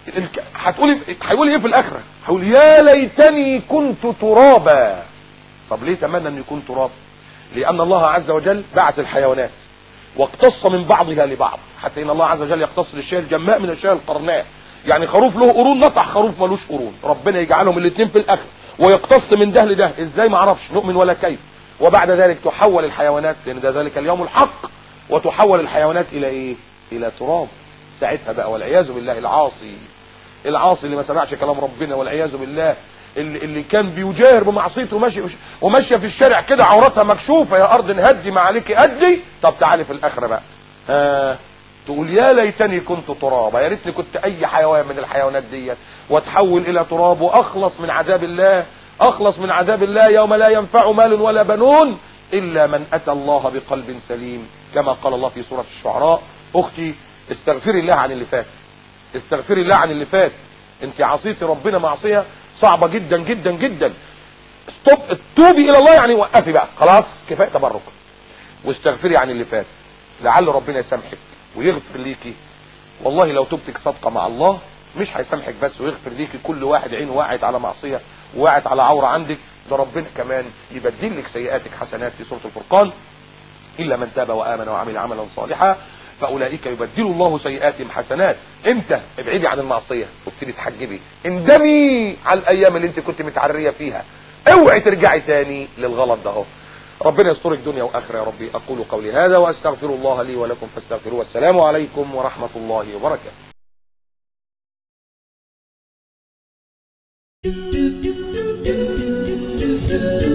Speaker 3: الك- هتقولي هيقول ايه في الاخره هيقول يا ليتني كنت ترابا طب ليه تمنى انه يكون تراب لان الله عز وجل بعث الحيوانات واقتص من بعضها لبعض حتى ان الله عز وجل يقتص للشيء الجماء من الشيء القرناء يعني خروف له قرون نطع خروف ملوش قرون ربنا يجعلهم الاثنين في الاخر ويقتص من ده لده ازاي ما اعرفش نؤمن ولا كيف وبعد ذلك تحول الحيوانات لان ده ذلك اليوم الحق وتحول الحيوانات الى ايه الى تراب ساعتها بقى والعياذ بالله العاصي العاصي اللي ما سمعش كلام ربنا والعياذ بالله اللي, اللي كان بيجاهر بمعصيته وماشي وماشيه في الشارع كده عورتها مكشوفه يا ارض هدي ما عليك ادي طب تعالي في الاخره بقى آه تقول يا ليتني كنت ترابا يا ريتني كنت اي حيوان من الحيوانات ديت واتحول الى تراب واخلص من عذاب الله اخلص من عذاب الله يوم لا ينفع مال ولا بنون الا من اتى الله بقلب سليم كما قال الله في سوره الشعراء اختي استغفري الله عن اللي فات استغفري الله عن اللي فات انت عصيتي ربنا معصيه صعبه جدا جدا جدا ستوب توبي الى الله يعني وقفي بقى خلاص كفايه تبرك واستغفري عن اللي فات لعل ربنا يسامحك ويغفر ليكي والله لو توبتك صادقه مع الله مش هيسامحك بس ويغفر ليكي كل واحد عينه وقعت على معصيه وقعت على عوره عندك ده ربنا كمان يبدل لك سيئاتك حسنات في سوره الفرقان الا من تاب وامن وعمل عملا صالحا فاولئك يبدل الله سيئاتهم حسنات امتى ابعدي عن المعصيه وابتدي تحجبي اندمي على الايام اللي انت كنت متعريه فيها اوعي ترجعي تاني للغلط ده اهو ربنا يسترك دنيا واخره يا ربي اقول قولي هذا واستغفر الله لي ولكم فاستغفروه والسلام عليكم ورحمه الله وبركاته
Speaker 8: Thank you.